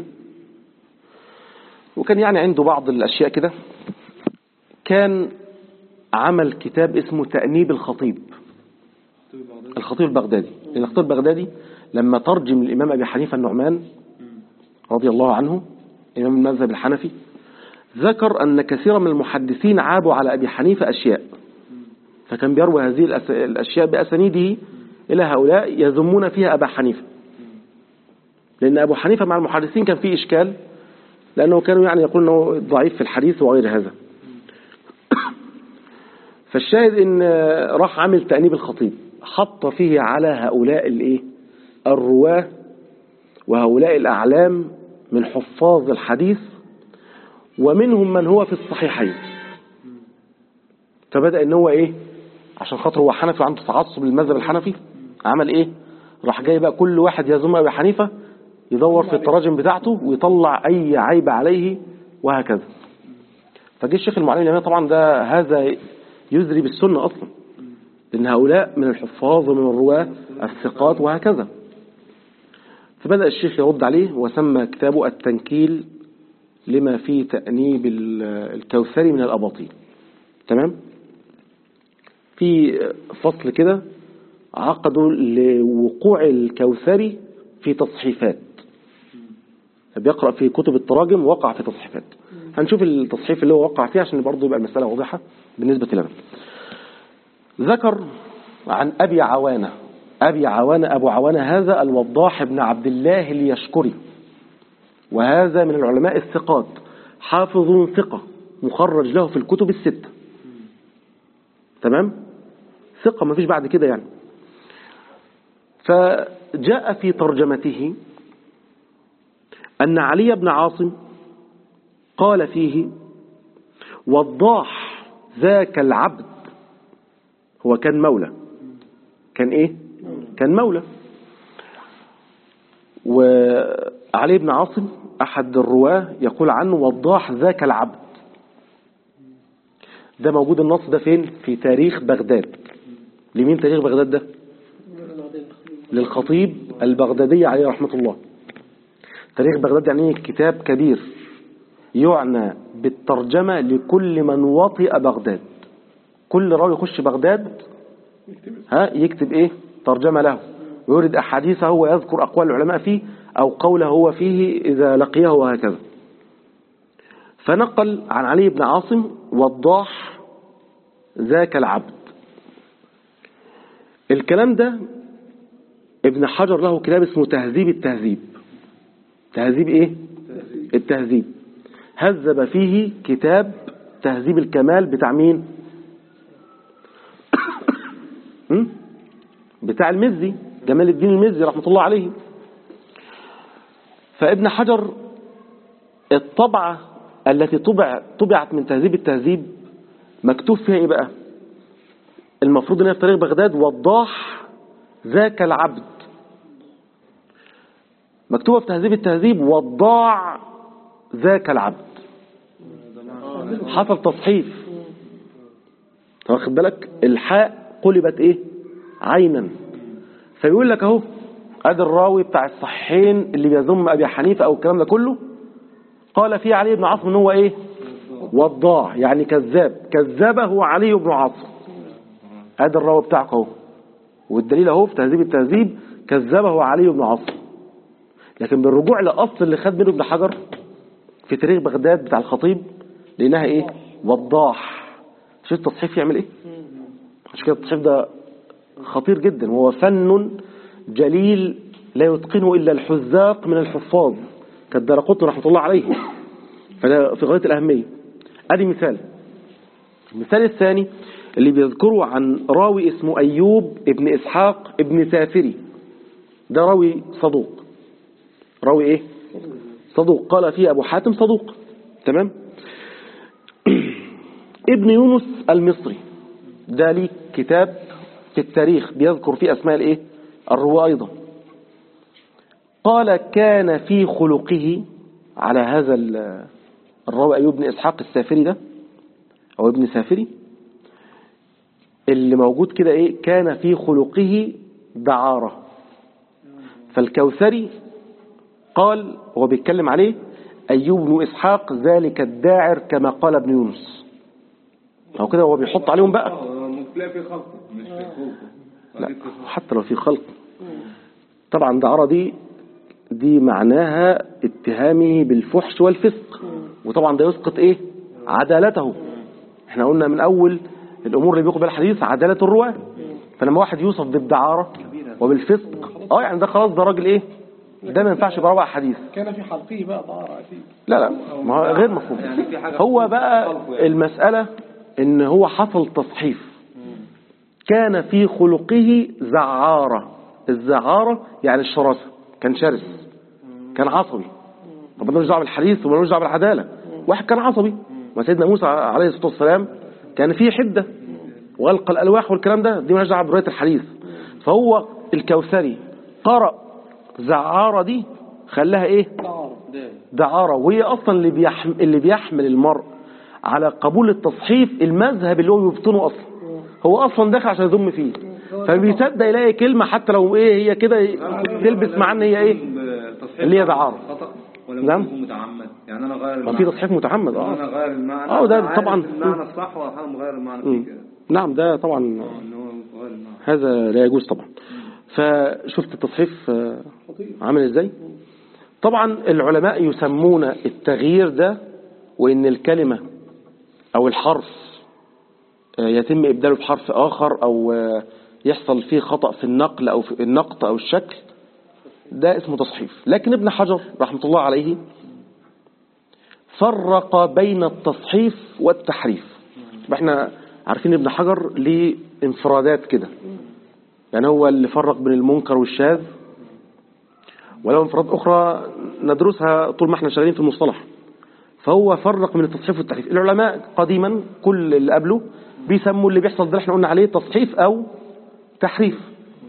Speaker 1: وكان يعني عنده بعض الأشياء كده كان عمل كتاب اسمه تأنيب الخطيب الخطيب البغدادي لأن الخطيب البغدادي لما ترجم الإمام أبي حنيفة النعمان رضي الله عنه إمام المذهب الحنفي ذكر أن كثيرا من المحدثين عابوا على أبي حنيفة أشياء فكان بيروي هذه الأس- الأشياء بأسانيده إلى هؤلاء يذمون فيها أبا حنيفة لأن أبو حنيفة مع المحدثين كان فيه إشكال لأنه كانوا يعني يقولون أنه ضعيف في الحديث وغير هذا فالشاهد ان راح عامل تأنيب الخطيب حط فيه على هؤلاء الايه الرواة وهؤلاء الأعلام من حفاظ الحديث ومنهم من هو في الصحيحين فبدأ ان هو ايه عشان خاطر هو حنفي وعنده تعصب للمذهب الحنفي عمل ايه راح جاي بقى كل واحد يزوم ابي حنيفه يدور في التراجم بتاعته ويطلع اي عيب عليه وهكذا فجه الشيخ المعلم اليماني طبعا ده هذا يزري بالسنة أصلا لأن هؤلاء من الحفاظ ومن الرواة الثقات وهكذا فبدأ الشيخ يرد عليه وسمى كتابه التنكيل لما فيه تأنيب ال- الكوثري من الأباطيل تمام في فصل كده عقدوا لوقوع الكوثري في تصحيفات بيقرأ في كتب التراجم وقع في تصحيفات هنشوف التصحيف اللي هو وقع فيه عشان برضه يبقى المسألة واضحة بالنسبة لنا ذكر عن أبي عوانة أبي عوانة أبو عوانة هذا الوضاح بن عبد الله اليشكري وهذا من العلماء الثقات حافظ ثقة مخرج له في الكتب الستة تمام ثقة ما فيش بعد كده يعني فجاء في ترجمته أن علي بن عاصم قال فيه وضاح ذاك العبد هو كان مولى كان ايه كان مولى وعلي بن عاصم احد الرواه يقول عنه وضاح ذاك العبد ده موجود النص ده فين في تاريخ بغداد لمين تاريخ بغداد ده للخطيب البغدادي عليه رحمة الله تاريخ بغداد يعني كتاب كبير يعنى بالترجمة لكل من وطئ بغداد كل راوي يخش بغداد ها يكتب ايه ترجمة له ويورد أحاديثه ويذكر أقوال العلماء فيه أو قوله هو فيه إذا لقيه وهكذا فنقل عن علي بن عاصم وضاح ذاك العبد الكلام ده ابن حجر له كتاب اسمه تهذيب التهذيب تهذيب ايه التهذيب هذب فيه كتاب تهذيب الكمال بتاع مين م? بتاع المزي جمال الدين المزي رحمة الله عليه فابن حجر الطبعة التي طبع طبعت من تهذيب التهذيب مكتوب فيها ايه بقى المفروض ان هي في تاريخ بغداد وضاح ذاك العبد مكتوبة في تهذيب التهذيب وضاع ذاك العبد حصل تصحيف أنت واخد بالك الحاء قلبت ايه عينا فيقول لك اهو ادي الراوي بتاع الصحيحين اللي بيذم ابي حنيفه او الكلام ده كله قال فيه علي بن عاصم ان هو ايه وضاع يعني كذاب كذبه علي بن عاصم ادي الراوي بتاعك اهو والدليل اهو في تهذيب التهذيب كذبه علي بن عاصم لكن بالرجوع لاصل اللي خد منه ابن حجر في تاريخ بغداد بتاع الخطيب لانها ايه وضاح شوف التصحيف يعمل ايه عشان كده التصحيف ده خطير جدا وهو فن جليل لا يتقنه إلا الحذاق من الحفاظ كالدرقطن رحمة الله عليه فده في غاية الأهمية ادي مثال المثال الثاني اللي بيذكره عن راوي اسمه أيوب ابن إسحاق ابن سافري ده راوي صدوق راوي ايه صدوق قال فيه أبو حاتم صدوق تمام ابن يونس المصري ده ليه كتاب في التاريخ بيذكر فيه أسماء الايه الرواة أيضا قال كان في خلقه على هذا ال- الراوي أيوب بن إسحاق السافري ده أو ابن سافري اللي موجود كده إيه كان في خلقه دعارة فالكوثري قال هو بيتكلم عليه أيوب بن إسحاق ذلك الداعر كما قال ابن يونس أو كده هو بيحط عليهم بقى
Speaker 5: ممكن تلاقي في خلق مش في خلقه
Speaker 1: لا حتى لو في خلق طبعا دعارة دي دي معناها اتهامه بالفحش والفسق وطبعا ده يسقط ايه عدالته احنا قلنا من اول الامور اللي بيقبل الحديث عدالة الرواة فلما واحد يوصف بالدعارة وبالفسق اه يعني ده خلاص ده راجل ايه ده ما ينفعش يبقى رواه حديث
Speaker 2: كان في حلقه بقى طهارة أكيد
Speaker 1: لا لا ما هو غير مفهوم
Speaker 5: يعني في حاجة
Speaker 1: هو بقى المسألة ان هو حصل تصحيف كان في خلقه زعارة الزعارة يعني الشراسة كان شرس كان عصبي طب ملوش دعوه بالحديث وملوش دعوه بالعدالة واحد كان عصبي ما سيدنا موسى عليه الصلاة والسلام كان فيه حدة وألقى الألواح والكلام ده دي مالهاش دعوه برواية الحديث فهو الكوثري قرأ زعارة دي خلاها ايه دعارة وهي أصلا اللي بيحمل, اللي بيحمل المرء على قبول التصحيف المذهب اللي هو يبطنه أصلا هو أصلا داخل عشان يذم فيه فبيصدق يلاقي كلمة حتى لو ايه هي كده تلبس معاه ان هي ايه
Speaker 5: التصحيح
Speaker 1: اللي هي دعارة.
Speaker 5: خطأ ولا
Speaker 1: نعم.
Speaker 5: ممكن يكون متعمد يعني انا غير
Speaker 1: ما في تصحيف متعمد
Speaker 5: انا
Speaker 1: اه
Speaker 5: غير المعنى
Speaker 1: آه، وده
Speaker 5: أنا عارف
Speaker 1: طبعا.
Speaker 5: المعنى الصح واحيانا مغير المعنى
Speaker 1: مم.
Speaker 5: فيه كده
Speaker 1: نعم ده طبعا
Speaker 5: ان هو غير المعنى
Speaker 1: هذا لا يجوز طبعا فشفت التصحيف آه، عامل ازاي طبعا العلماء يسمون التغيير ده وان الكلمة او الحرف آه، يتم ابداله بحرف اخر او آه، يحصل فيه خطأ في النقل او في النقط او الشكل ده اسمه تصحيف لكن ابن حجر رحمة الله عليه فرق بين التصحيف والتحريف احنا عارفين ابن حجر ليه انفرادات كده يعني هو اللي فرق بين المنكر والشاذ ولو انفراد أخرى ندرسها طول ما احنا شغالين في المصطلح فهو فرق من التصحيف والتحريف العلماء قديما كل اللي قبله بيسموا اللي بيحصل ده اللي احنا قلنا عليه تصحيف أو تحريف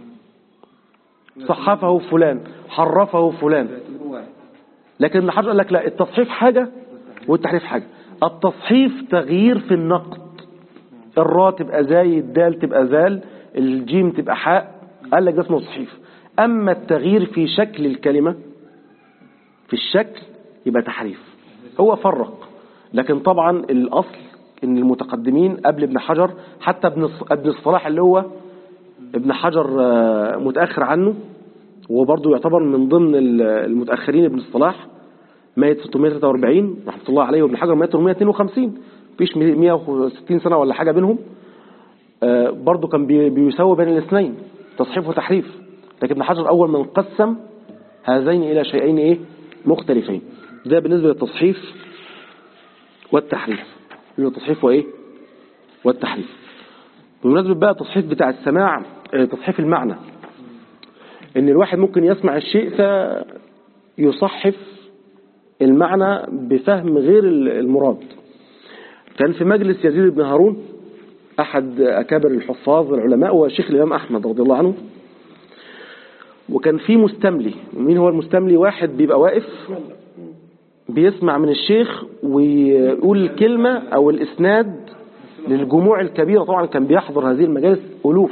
Speaker 1: صحفه فلان حرفه فلان
Speaker 5: بيعتبروه واحد
Speaker 1: لكن ابن حجر قال لك لا التصحيف حاجة والتحريف حاجة التصحيف تغيير في النقد الراء تبقى زاي الدال تبقى زال الجيم تبقى حاء قال لك ده اسمه تصحيف أما التغيير في شكل الكلمة في الشكل يبقى تحريف هو فرق لكن طبعا الأصل ان المتقدمين قبل ابن حجر حتى ابن الص- ابن الصلاح اللي هو ابن حجر آه، متأخر عنه وبرضه يعتبر من ضمن ال- المتأخرين ابن الصلاح مات 643 رحمة الله عليه وابن حجر مات 452 مفيش 160 سنة ولا حاجة بينهم آه، برضه كان بي- بيساوي بين الاثنين تصحيف وتحريف لكن ابن حجر أول من قسم هذين إلى شيئين إيه مختلفين ده بالنسبة للتصحيف والتحريف يبقى التصحيف وإيه والتحريف بمناسبة بقى التصحيف بتاع السماع آه، تصحيف المعنى ان الواحد ممكن يسمع الشيء فيصحف المعنى بفهم غير المراد كان في مجلس يزيد بن هارون أحد أكابر الحفاظ العلماء هو شيخ الإمام أحمد رضي الله عنه وكان في مستملي مين هو المستملي واحد بيبقى واقف بيسمع من الشيخ ويقول الكلمة أو الإسناد للجموع الكبيرة طبعا كان بيحضر هذه المجالس ألوف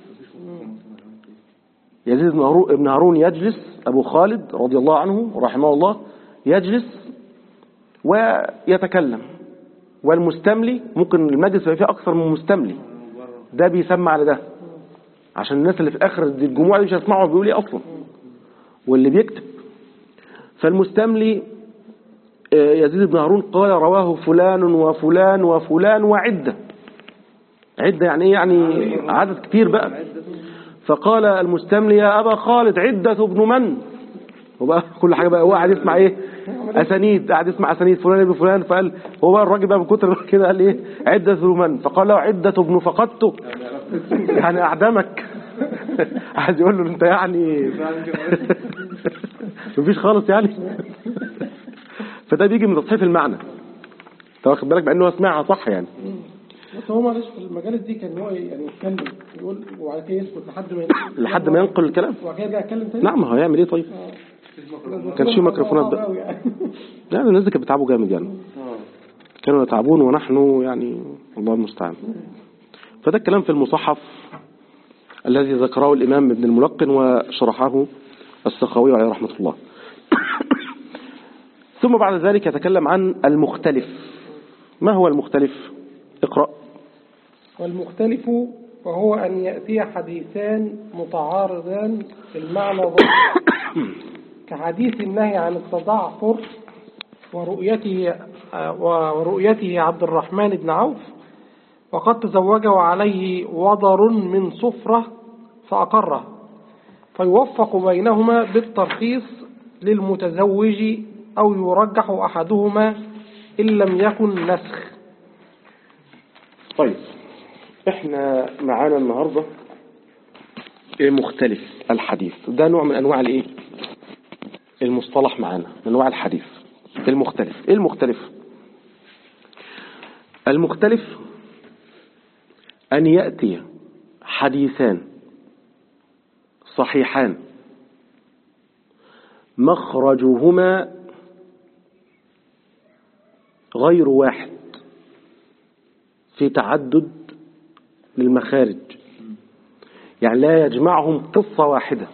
Speaker 1: يزيد بن هارون- بن هارون يجلس أبو خالد رضي الله عنه رحمه الله يجلس ويتكلم والمستملي ممكن المجلس يبقى فيه أكثر من مستملي ده بيسمع على ده عشان الناس اللي في آخر الجموع دي مش هيسمعوا هو بيقول ايه أصلا واللي بيكتب فالمستملي آه، يزيد بن هارون قال رواه فلان وفلان وفلان وعدة عدة يعني ايه يعني عدد كتير بقى فقال المستملي يا أبا خالد عدة ابن من وبقى كل حاجة بقى هو قاعد يسمع ايه أسانيد قاعد يسمع أسانيد فلان ابن فلان فقال هو بقى الراجل بقى من كتر كده قال ايه عدة ابن من فقال له عدة ابن فقدته يعني أعدمك عايز يقول له انت يعني مفيش خالص يعني فده بيجي من تصحيف المعنى انت واخد بالك بأنه سمعها صح يعني
Speaker 2: بس هو معلش في المجالس دي كان هو يعني يتكلم يقول وبعد كده يسكت لحد ما ينقل
Speaker 1: لحد ما ينقل الكلام
Speaker 2: وبعد كده يرجع يتكلم تاني
Speaker 1: نعم هو هيعمل ايه طيب كانش في ميكروفونات بقى.
Speaker 2: صعب أوي يعني.
Speaker 1: يعني الناس دي كانت بتعبوا جامد يعني كانوا يتعبون ونحن يعني الله المستعان فده الكلام في المصحف الذي ذكره الإمام ابن الملقن وشرحه السخاوي عليه رحمة الله ثم بعد ذلك يتكلم عن المختلف ما هو المختلف اقرأ
Speaker 2: والمختلف وهو أن يأتي حديثان متعارضان في المعنى ضد كحديث النهي عن التضعفر ورؤيته ورؤيته عبد الرحمن بن عوف وقد تزوج وعليه وضر من صفرة فأقره فيوفق بينهما بالترخيص للمتزوج أو يرجح أحدهما إن لم يكن نسخ
Speaker 1: طيب احنا معانا النهاردة مختلف الحديث ده نوع من انواع الايه المصطلح معانا من انواع الحديث المختلف ايه المختلف المختلف ان يأتي حديثان صحيحان مخرجهما غير واحد في تعدد للمخارج يعني لا يجمعهم قصة واحدة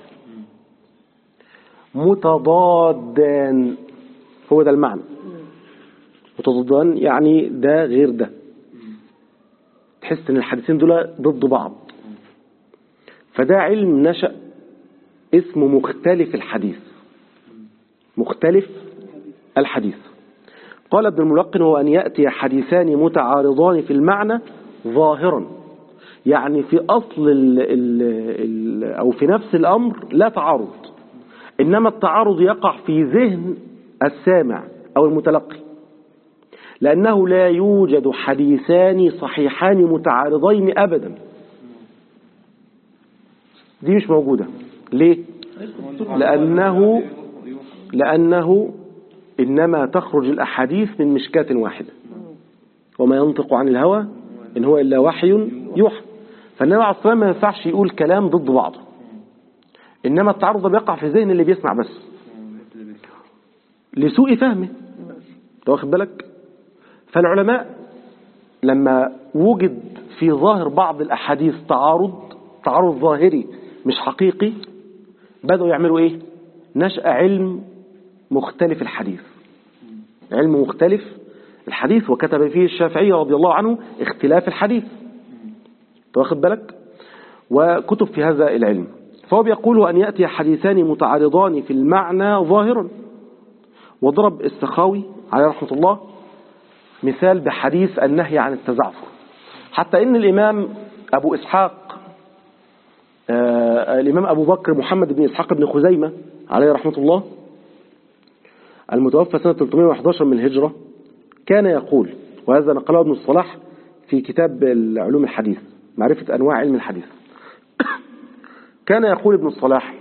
Speaker 1: متضادان هو ده المعنى متضادان يعني ده غير ده تحس ان الحديثين دول ضد بعض فده علم نشأ اسمه مختلف الحديث مختلف الحديث قال ابن الملقن هو أن يأتي حديثان متعارضان في المعنى ظاهرا يعني في أصل ال ال ال أو في نفس الأمر لا تعارض إنما التعارض يقع في ذهن السامع أو المتلقي لأنه لا يوجد حديثان صحيحان متعارضين أبدا دي مش موجودة ليه؟ لأنه لأنه إنما تخرج الأحاديث من مشكاة واحدة وما ينطق عن الهوى إن هو إلا وحي يوحى فالنبي عليه الصلاة ما ينفعش يقول كلام ضد بعضه إنما التعرض بيقع في ذهن اللي بيسمع بس لسوء فهمه أنت واخد بالك فالعلماء لما وجد في ظاهر بعض الأحاديث تعارض تعارض ظاهري مش حقيقي بدأوا يعملوا إيه نشأ علم مختلف الحديث علم مختلف الحديث وكتب فيه الشافعي رضي الله عنه اختلاف الحديث واخد بالك وكتب في هذا العلم فهو بيقول أن يأتي حديثان متعارضان في المعنى ظاهرا وضرب السخاوي عليه رحمة الله مثال بحديث النهي عن التزعفر حتى إن الإمام أبو إسحاق آه الإمام أبو بكر محمد بن إسحاق بن خزيمة عليه رحمة الله المتوفى سنة 311 من الهجرة كان يقول وهذا نقله ابن الصلاح في كتاب علوم الحديث معرفة أنواع علم الحديث كان يقول ابن الصلاح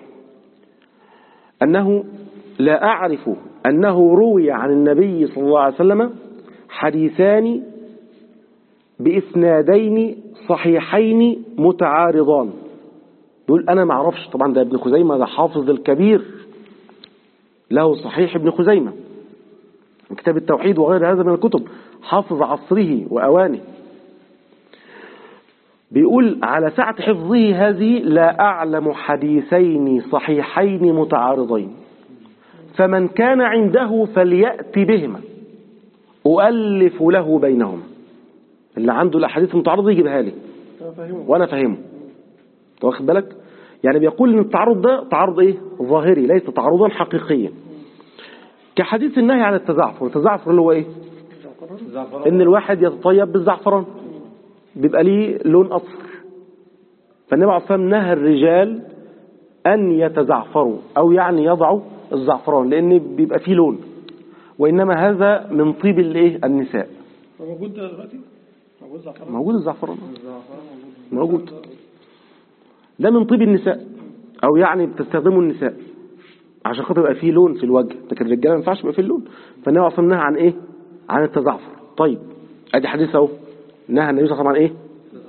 Speaker 1: أنه لا أعرف أنه روي عن النبي صلى الله عليه وسلم حديثان بإسنادين صحيحين متعارضان يقول أنا ما أعرفش طبعا ده ابن خزيمة ده حافظ الكبير له صحيح ابن خزيمة كتاب التوحيد وغير هذا من الكتب حافظ عصره وأوانه بيقول على سعة حفظه هذه لا أعلم حديثين صحيحين متعارضين فمن كان عنده فليأت بهما أؤلف له بينهما اللي عنده الأحاديث المتعارضة يجيبها لي
Speaker 2: فاهمه
Speaker 1: وأنا فاهمه أنت واخد بالك يعني بيقول إن التعارض ده تعارض إيه ظاهري ليس تعارضا حقيقيا كحديث النهي عن التزعفر التزعفر اللي هو إيه إن الواحد يتطيب بالزعفران بيبقى ليه لون أصفر فالنبي عليه الصلاة والسلام نهى الرجال أن يتزعفروا أو يعني يضعوا الزعفران لأن بيبقى فيه لون وإنما هذا من طيب الإيه النساء
Speaker 2: هو موجود ده دلوقتي موجود زعفران
Speaker 1: موجود الزعفران موجود ده من طيب النساء أو يعني بتستخدمه النساء عشان خاطر يبقى فيه لون في الوجه لكن الرجاله ما ينفعش يبقى فيه اللون فالنبي عليه الصلاة والسلام نهى عن إيه عن التزعفر طيب ادي حديث اهو نهى النبي صلى الله عليه وسلم عن ايه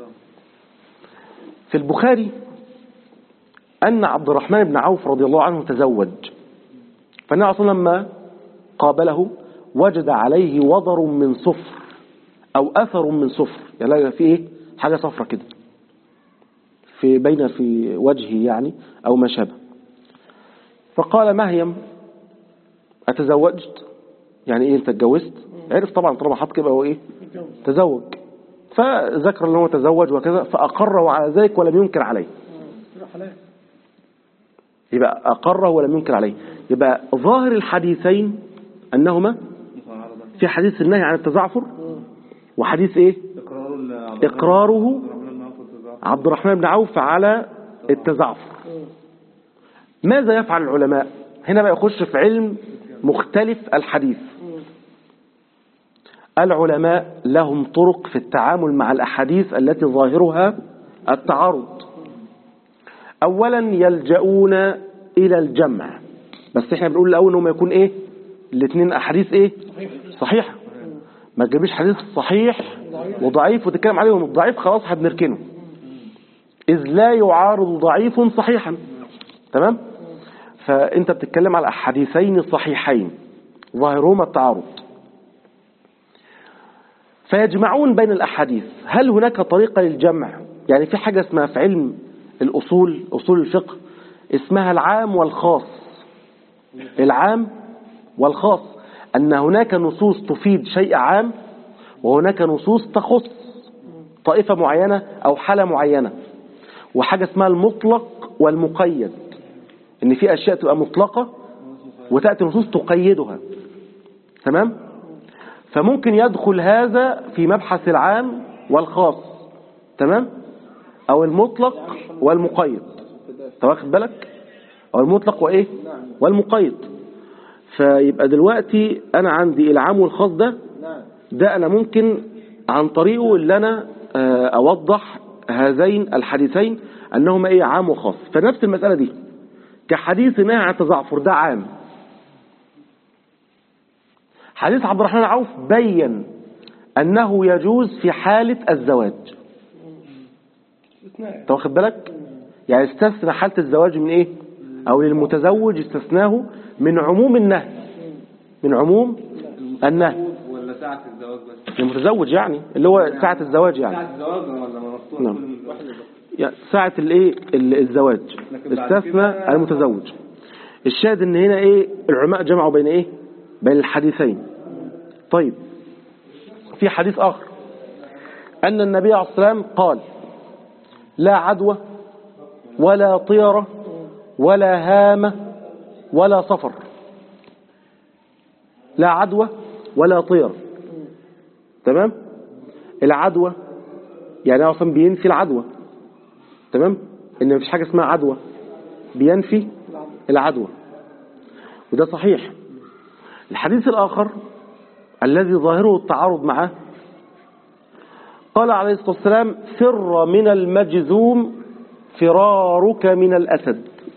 Speaker 1: في البخاري أن عبد الرحمن بن عوف رضي الله عنه تزوج فالنبي عليه الصلاة والسلام لما قابله وجد عليه وضر من صفر أو أثر من صفر يعني في إيه حاجة صفرة كده في بين في وجهه يعني أو ما شابه فقال مهيم أتزوجت يعني إيه أنت اتجوزت عرف طبعا طالما حط كده هو إيه
Speaker 2: متجوز
Speaker 1: تزوج فذكر أنه تزوج وكذا فأقره على ذلك ولم ينكر عليه
Speaker 2: يبقى حلال
Speaker 1: يبقى أقره ولم ينكر عليه يبقى ظاهر الحديثين أنهما في حديث النهي عن التزعفر وحديث إيه
Speaker 5: إقرار ال-
Speaker 1: إقراره
Speaker 5: الرحمن بن عوف والتزعفر.
Speaker 1: عبد الرحمن بن عوف على التزعفر ماذا يفعل العلماء هنا بقى يخش في علم مختلف الحديث العلماء لهم طرق في التعامل مع الأحاديث التي ظاهرها التعارض أولا يلجؤون إلى الجمع بس احنا بنقول الأول انهم يكون ايه الاثنين أحاديث ايه صحيحة ما تجيبيش حديث صحيح وضعيف وتتكلم عليهم الضعيف خلاص هنركنه إذ لا يعارض ضعيف صحيحا تمام فأنت بتتكلم على حديثين صحيحين ظاهرهما التعارض فيجمعون بين الأحاديث هل هناك طريقة للجمع يعني في حاجة اسمها في علم الأصول أصول الفقه اسمها العام والخاص العام والخاص أن هناك نصوص تفيد شيء عام وهناك نصوص تخص طائفة معينة أو حالة معينة وحاجة اسمها المطلق والمقيد ان في اشياء تبقى مطلقة وتأتي نصوص تقيدها تمام فممكن يدخل هذا في مبحث العام والخاص تمام او المطلق والمقيد انت واخد بالك او المطلق وايه والمقيد فيبقى دلوقتي انا عندي العام والخاص ده ده انا ممكن عن طريقه اللي انا آه، اوضح هذين الحديثين انهما ايه عام وخاص فنفس المسألة دي كحديث نهي عن التزعفر ده عام حديث عبد الرحمن عوف بين أنه يجوز في حالة الزواج
Speaker 2: استثناء
Speaker 1: انت واخد بالك يعني استثنى حالة الزواج من ايه او للمتزوج استثناه من عموم النهي من عموم النهي
Speaker 5: ولا ساعة الزواج بس
Speaker 1: للمتزوج يعني اللي هو ساعة الزواج يعني
Speaker 5: ساعة الزواج ولا مفتوح
Speaker 1: نعم.
Speaker 5: كل واحد يبقى.
Speaker 1: يعني ساعة الايه ال- الزواج
Speaker 5: لكن بعد
Speaker 1: استثنى
Speaker 5: كده-
Speaker 1: المتزوج الشاهد ان هنا ايه العلماء جمعوا بين ايه بين الحديثين طيب في حديث اخر ان النبي عليه الصلاة والسلام قال لا عدوى ولا طيرة ولا هامة ولا صفر لا عدوى ولا طيرة تمام العدوى يعني هو اصلا بينفي العدوى تمام ان مفيش حاجه اسمها عدوى بينفي العدوى وده صحيح الحديث الاخر الذي ظاهره التعارض معه قال عليه الصلاة والسلام فر من المجذوم فرارك من الأسد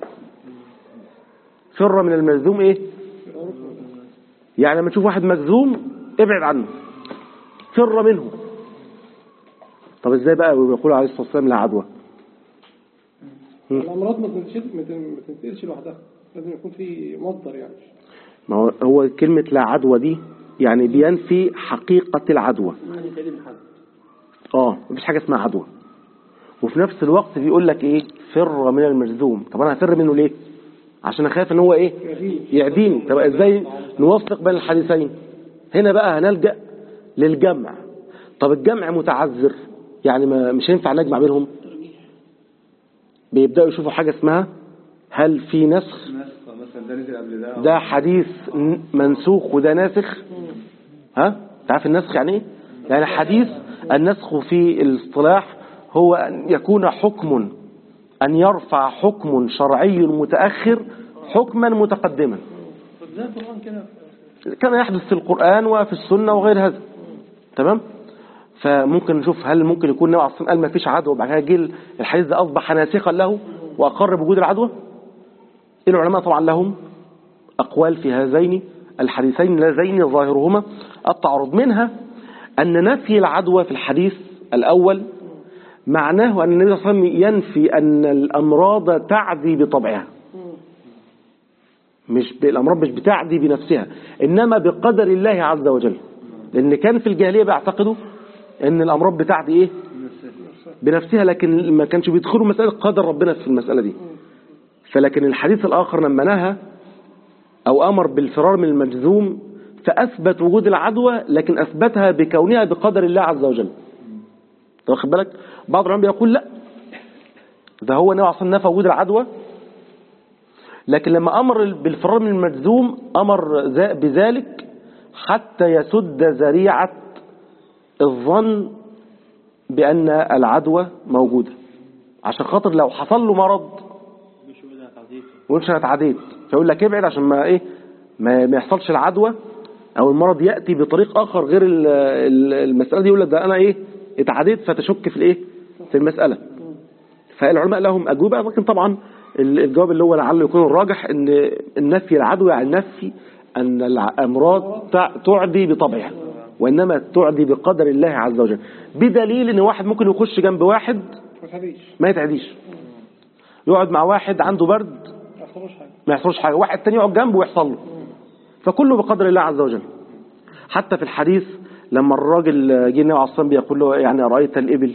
Speaker 1: فر من المجذوم ايه يعني لما تشوف واحد مجذوم ابعد عنه فر منه طب ازاي بقى يقول عليه الصلاة والسلام لا عدوى
Speaker 2: الأمراض ما تنتشر ما تن- ما تنتقلش لوحدها لازم يكون في مصدر يعني
Speaker 1: ما هو- هو كلمة لا عدوى دي يعني بينفي حقيقة العدوى
Speaker 4: يعني تعلم حد
Speaker 1: اه مفيش حاجة اسمها عدوى وفي نفس الوقت بيقول لك ايه فر من المجذوم طب انا هفر منه ليه عشان اخاف ان هو ايه يعديني طب ازاي نوفق بين الحديثين هنا بقى هنلجأ للجمع طب الجمع متعذر يعني ما مش هينفع نجمع بينهم بيبدأوا يشوفوا حاجة اسمها هل في نسخ
Speaker 5: نسخ مثلا ده نزل قبل ده
Speaker 1: ده حديث ن- منسوخ وده ناسخ ها تعرف النسخ يعني ايه يعني حديث النسخ في الاصطلاح هو أن يكون حكم أن يرفع حكم شرعي متأخر حكما متقدما
Speaker 3: زي القرآن كده
Speaker 1: كما يحدث في القرآن وفي السنة وغير هذا تمام فممكن نشوف هل ممكن يكون النبي عليه الصلاة والسلام قال ما فيش عدوى وبعد كده جه الحديث ده أصبح ناسخا له وأقر بوجود العدوى العلماء طبعا لهم أقوال في هذين الحديثين اللذين ظاهرهما التعارض منها أن نفي العدوى في الحديث الأول معناه أن النبي صلى الله عليه وسلم ينفي أن الأمراض تعدي بطبعها مش ب- الأمراض مش بتعدي بنفسها إنما بقدر الله عز وجل لأن كان في الجاهلية بيعتقدوا أن الأمراض بتعدي إيه بنفسها لكن ما كانش بيدخلوا مسألة قدر ربنا في المسألة دي فلكن الحديث الآخر لما نهى أو أمر بالفرار من المجذوم فأثبت وجود العدوى لكن أثبتها بكونها بقدر الله عز وجل أنت واخد بالك بعض العلماء بيقول لا ده هو النبي عليه نفى وجود العدوى لكن لما أمر بالفرار من المجذوم أمر ذا- بذلك حتى يسد ذريعة الظن بأن العدوى موجودة عشان خاطر لو حصل له مرض
Speaker 4: مش ولا تعذيب
Speaker 1: ويقولش انا اتعديت فيقول لك ابعد عشان ما ايه ما, ما يحصلش العدوى او المرض ياتي بطريق اخر غير ال- ال- المساله دي يقول لك ده انا ايه اتعديت فتشك في الايه في المساله فالعلماء لهم اجوبه لكن طبعا ال- الجواب اللي هو لعله يكون الراجح ان النفي العدوى يعني نفي ان الامراض تع- تعدي بطبعها وانما تعدي بقدر الله عز وجل بدليل ان واحد ممكن يخش جنب واحد
Speaker 2: ما تهديش
Speaker 1: ما يتعديش يقعد مع واحد عنده برد
Speaker 2: ما يحصلوش حاجة
Speaker 1: ما يحصلش حاجة واحد تاني يقعد جنبه ويحصل له فكله بقدر الله عز وجل حتى في الحديث لما الراجل جه النبي عليه الصلاة والسلام بيقول له يعني رأيت الإبل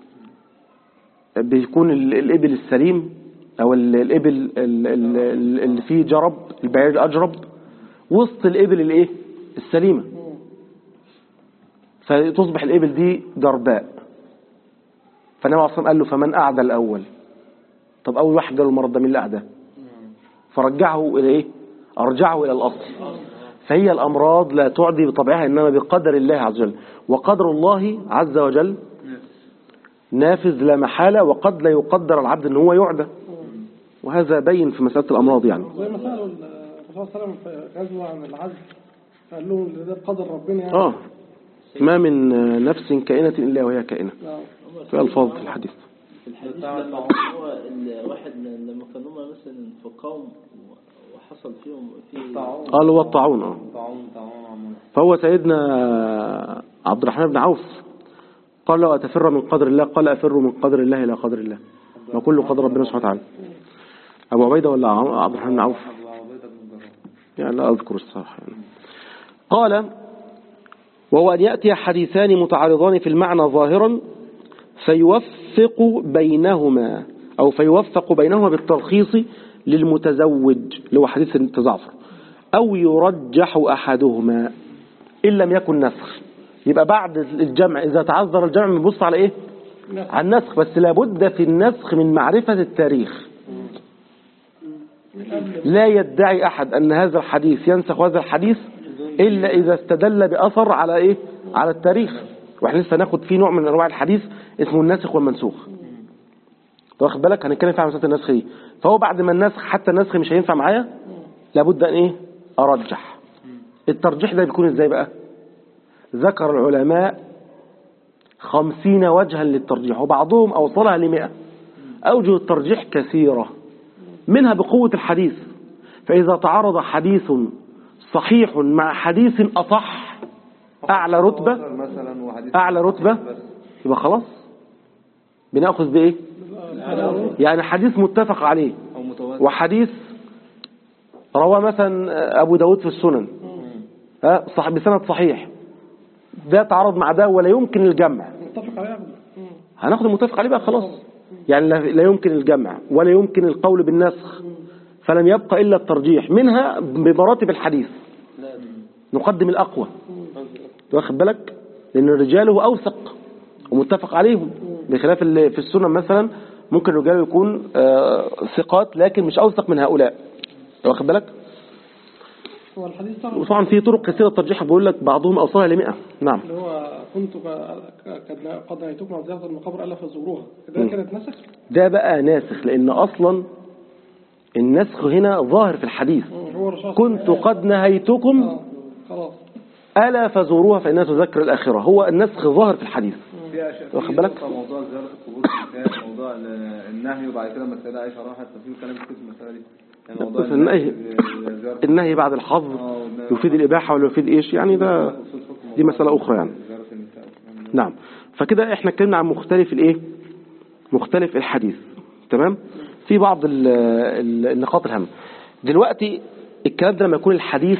Speaker 1: بيكون ال- الإبل السليم أو ال- الإبل ال- ال- ال- اللي فيه جرب البعير الأجرب وسط الإبل الإيه السليمة فتصبح الإبل دي درباء فالنبي عليه الصلاة والسلام قال له فمن أعدى الأول طب أول واحد جاله المرض ده مين اللي أعداه فرجعه إلى إيه أرجعه إلى الأصل فهي الأمراض لا تعدي بطبعها إنما بقدر الله عز وجل وقدر الله عز وجل نافذ لا محالة وقد لا يقدر العبد أن هو يعدى وهذا بين في مسألة الأمراض يعني
Speaker 2: زي ما سألوا الرسول صلى الله عليه وسلم في غزوة عن العزل فقال لهم إن ده بقدر ربنا يعني
Speaker 1: آه ما من نفس كائنة إلا وهي كائنة
Speaker 2: آه.
Speaker 1: في ألفاظ في الحديث
Speaker 4: في الحديث لما هو الواحد لما كانوا هم مثلا في قوم وحصل فيهم في
Speaker 5: طاعون
Speaker 1: قال هو الطاعون آه.
Speaker 5: طاعون طاعون عمال
Speaker 1: فهو سيدنا عبد الرحمن بن عوف قال له أتفر من قدر الله قال أفر من قدر الله إلى قدر الله ما كل قدر ربنا سبحانه وتعالى أبو عبيدة ولا عبد الرحمن بن عوف
Speaker 5: أبو عبيدة بن الجراح
Speaker 1: يعني لا أذكر الصراحة يعني. قال وهو أن يأتي حديثان متعارضان في المعنى ظاهرا فيوفق بينهما أو فيوفق بينهما بالترخيص للمتزوج اللي هو حديث التزعفر أو يرجح أحدهما إن لم يكن نسخ يبقى بعد الجمع إذا تعذر الجمع بنبص على إيه على النسخ بس لابد في النسخ من معرفة التاريخ لا يدعي أحد أن هذا الحديث ينسخ هذا الحديث إلا إذا استدل بأثر على إيه على التاريخ وإحنا لسه ناخد فيه نوع من أنواع الحديث اسمه الناسخ والمنسوخ أنت واخد بالك هنتكلم فيه عن مسألة النسخ دي فهو بعد ما النسخ حتى النسخ مش هينفع معايا لابد أن إيه أرجح الترجيح ده بيكون إزاي بقى ذكر العلماء خمسين وجها للترجيح وبعضهم أوصلها لمئة أوجه الترجيح كثيرة منها بقوة الحديث فإذا تعارض حديث صحيح مع حديث أصح أعلى رتبة
Speaker 5: مثلا وحديث
Speaker 1: أعلى رتبة يبقى خلاص بنأخذ بإيه يعني حديث متفق عليه
Speaker 5: او متواتر
Speaker 1: وحديث رواه مثلا أبو داود في السنن ها صح بسند صحيح ده تعارض مع ده ولا يمكن الجمع
Speaker 2: متفق عليها مم.
Speaker 1: هناخد المتفق عليه بقى خلاص يعني لا لا يمكن الجمع ولا يمكن القول بالنسخ فلم يبقى إلا الترجيح منها بمراتب الحديث نقدم الأقوى واخد بالك لأن الرجال هو أوثق ومتفق عليهم بخلاف اللي في السنن مثلا ممكن الرجال يكون آه، ثقات لكن مش أوثق من هؤلاء واخد بالك
Speaker 2: هو الحديث طبعا
Speaker 1: وطبعا في طرق كثيرة الترجيح بقول لك بعضهم أوصلها لمئة نعم
Speaker 2: اللي هو كنت ك- ك- قد نهيتكم عن زيارة المقابر ألا فزوروها ده كانت نسخ
Speaker 1: ده بقى ناسخ لأن أصلا النسخ هنا ظاهر في الحديث
Speaker 2: مم. هو الرسول
Speaker 1: كنت قد نهيتكم
Speaker 2: آه. خلاص
Speaker 1: ألا فزوروها فإنها تذكر الآخرة هو النسخ ظاهر في الحديث
Speaker 5: في أشياء في
Speaker 1: واخد بالك؟
Speaker 5: نقطة موضوع زيارة القبور في الكتاب، موضوع ال- النهي وبعد كده مسألة عائشة راحت ففي كلام كتير في المسألة دي يعني موضوع
Speaker 1: بس النهي
Speaker 5: زيارة
Speaker 1: النهي بعد الحظ
Speaker 5: آه، والنهي-
Speaker 1: يفيد الإباحة ولا يفيد إيش يعني ده
Speaker 5: أصول حكم
Speaker 1: دي
Speaker 5: موضوع
Speaker 1: مسألة أخرى يعني
Speaker 5: زيارة النساء والكلام ده.
Speaker 1: نعم فكده احنا اتكلمنا عن مختلف الايه مختلف الحديث تمام في بعض ال- ال- النقاط الهامة دلوقتي الكلام ده لما يكون الحديث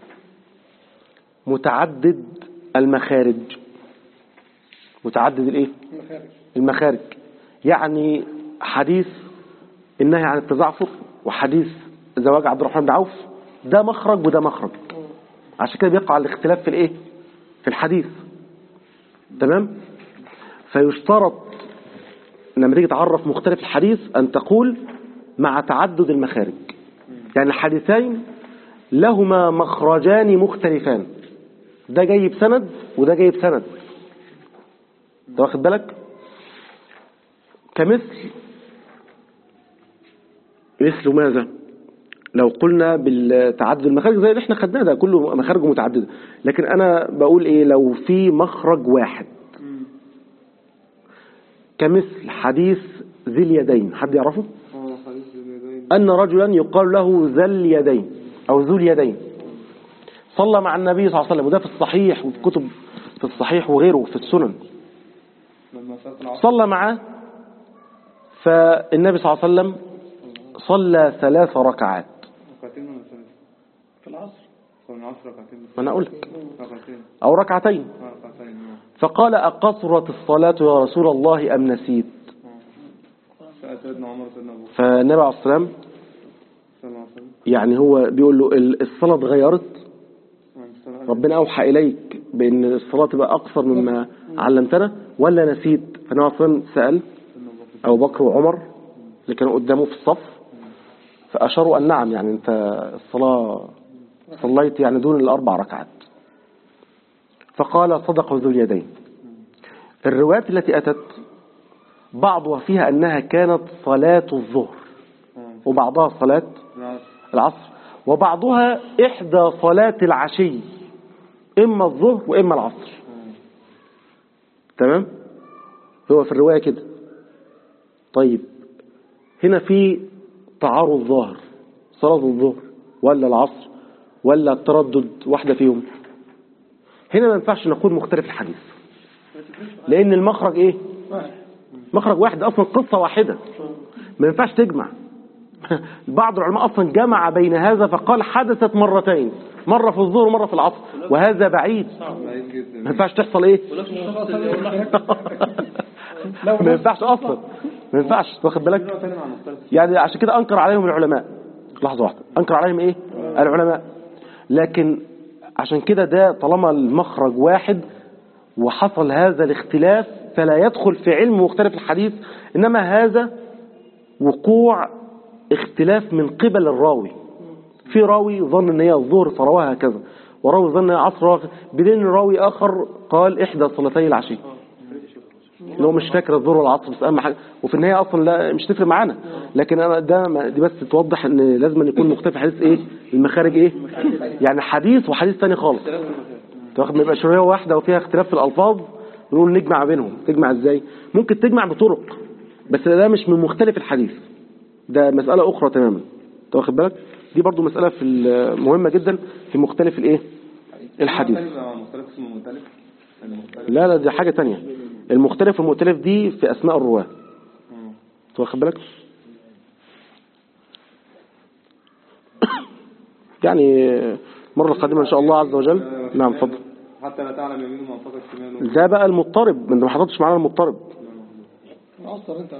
Speaker 1: متعدد المخارج متعدد الايه
Speaker 2: المخارج
Speaker 1: المخارج يعني حديث النهي عن التزعفر وحديث زواج عبد الرحمن بن عوف ده مخرج وده مخرج عشان كده بيقع الاختلاف في الايه في الحديث تمام فيشترط لما تيجي تعرف مختلف الحديث ان تقول مع تعدد المخارج يعني الحديثين لهما مخرجان مختلفان ده جاي بسند وده جاي بسند انت واخد بالك كمثل مثل ماذا لو قلنا بالتعدد المخارج زي اللي احنا خدناه ده كله مخارج متعددة لكن انا بقول ايه لو في مخرج واحد كمثل حديث ذي اليدين حد يعرفه
Speaker 5: اه حديث اليدين
Speaker 1: أن رجلا يقال له ذا اليدين أو ذو اليدين صلى مع النبي صلى الله عليه وسلم وده في الصحيح وفي كتب في الصحيح وغيره في السنن
Speaker 5: لما صلت العصر
Speaker 1: صلى معاه فالنبي صلى الله عليه وسلم صلى ثلاث ركعات
Speaker 5: ركعتين ولا ثلاثة؟
Speaker 2: في العصر
Speaker 5: صلى العصر ركعتين
Speaker 1: ما أنا أقول لك
Speaker 5: ركعتين
Speaker 1: أو ركعتين
Speaker 5: آه، ركعتين آه.
Speaker 1: فقال أقصرت الصلاة يا رسول الله أم نسيت
Speaker 5: سأل سيدنا عمر سيدنا أبو بكر
Speaker 1: فالنبي عليه الصلاة والسلام
Speaker 5: صلى الله عليه وسلم
Speaker 1: يعني هو بيقول له ال- الصلاة اتغيرت
Speaker 5: آه، صلى-
Speaker 1: ربنا أوحى إليك بأن الصلاة تبقى أقصر مما علمتنا ولا نسيت فالنبي عليه الصلاة والسلام سأل
Speaker 5: سيدنا أبو بكر
Speaker 1: أبو بكر وعمر اللي كانوا قدامه في الصف فأشاروا أن نعم يعني أنت الصلاة صليت يعني دون الأربع ركعات فقال صدق ذو اليدين الروايات التي أتت بعضها فيها أنها كانت صلاة الظهر
Speaker 5: آه،
Speaker 1: وبعضها صلاة
Speaker 5: العصر
Speaker 1: العصر وبعضها إحدى صلاة العشي إما الظهر وإما العصر تمام هو في الرواية كده طيب هنا في تعارض ظاهر صلاة الظهر ولا العصر ولا التردد واحدة فيهم هنا ما ينفعش نقول مختلف الحديث لأن المخرج إيه
Speaker 2: واحد
Speaker 1: مخرج واحد أصلا قصة واحدة ما ينفعش تجمع بعض العلماء أصلا جمع بين هذا فقال حدثت مرتين مرة في الظهر ومرة في العصر وهذا بعيد
Speaker 5: بعيد
Speaker 1: ما
Speaker 5: جدا
Speaker 1: ينفعش تحصل إيه
Speaker 3: ولكن الشخص اللي
Speaker 2: لو
Speaker 1: ما ينفعش أصلا ما ينفعش واخد بالك
Speaker 5: نتكلم عن مختلف
Speaker 1: يعني عشان كده أنكر عليهم العلماء لحظة واحدة أنكر عليهم إيه العلماء لكن عشان كده ده طالما المخرج واحد وحصل هذا الاختلاف فلا يدخل في علم مختلف الحديث إنما هذا وقوع اختلاف من قبل الراوي في راوي ظن ان هي الظهر فرواها هكذا وراوي ظن ان هي عصر رواها بدين راوي اخر قال احدى صلاتي العشي اللي هو مش فاكر الظهر والعصر بس اهم حاجه وفي النهايه اصلا لا مش تفرق معانا لكن انا ده ما- دي بس توضح ان لازم أن يكون مختلف الحديث ايه المخارج ايه يعني حديث وحديث تاني خالص تاخد ما يبقاش روايه واحده وفيها اختلاف في الالفاظ نقول نجمع بينهم تجمع ازاي ممكن تجمع بطرق بس ده مش من مختلف الحديث ده مسألة أخرى تماما انت واخد بالك دي برضو مسألة في ال- مهمة جدا في مختلف الايه الحديث
Speaker 5: مختلف اسمه مختلف يعني مختلف
Speaker 1: لا لا دي حاجة تانية المختلف والمؤتلف دي في أسماء الرواة
Speaker 5: مم.
Speaker 1: انت واخد بالك يعني مرة قادمة إن شاء الله عز وجل نعم اتفضل
Speaker 5: حتى لا تعلم يمينه ما انفقت شماله
Speaker 1: ده بقى المضطرب ما انت ما حضرتش معانا المضطرب
Speaker 2: أصلا أنت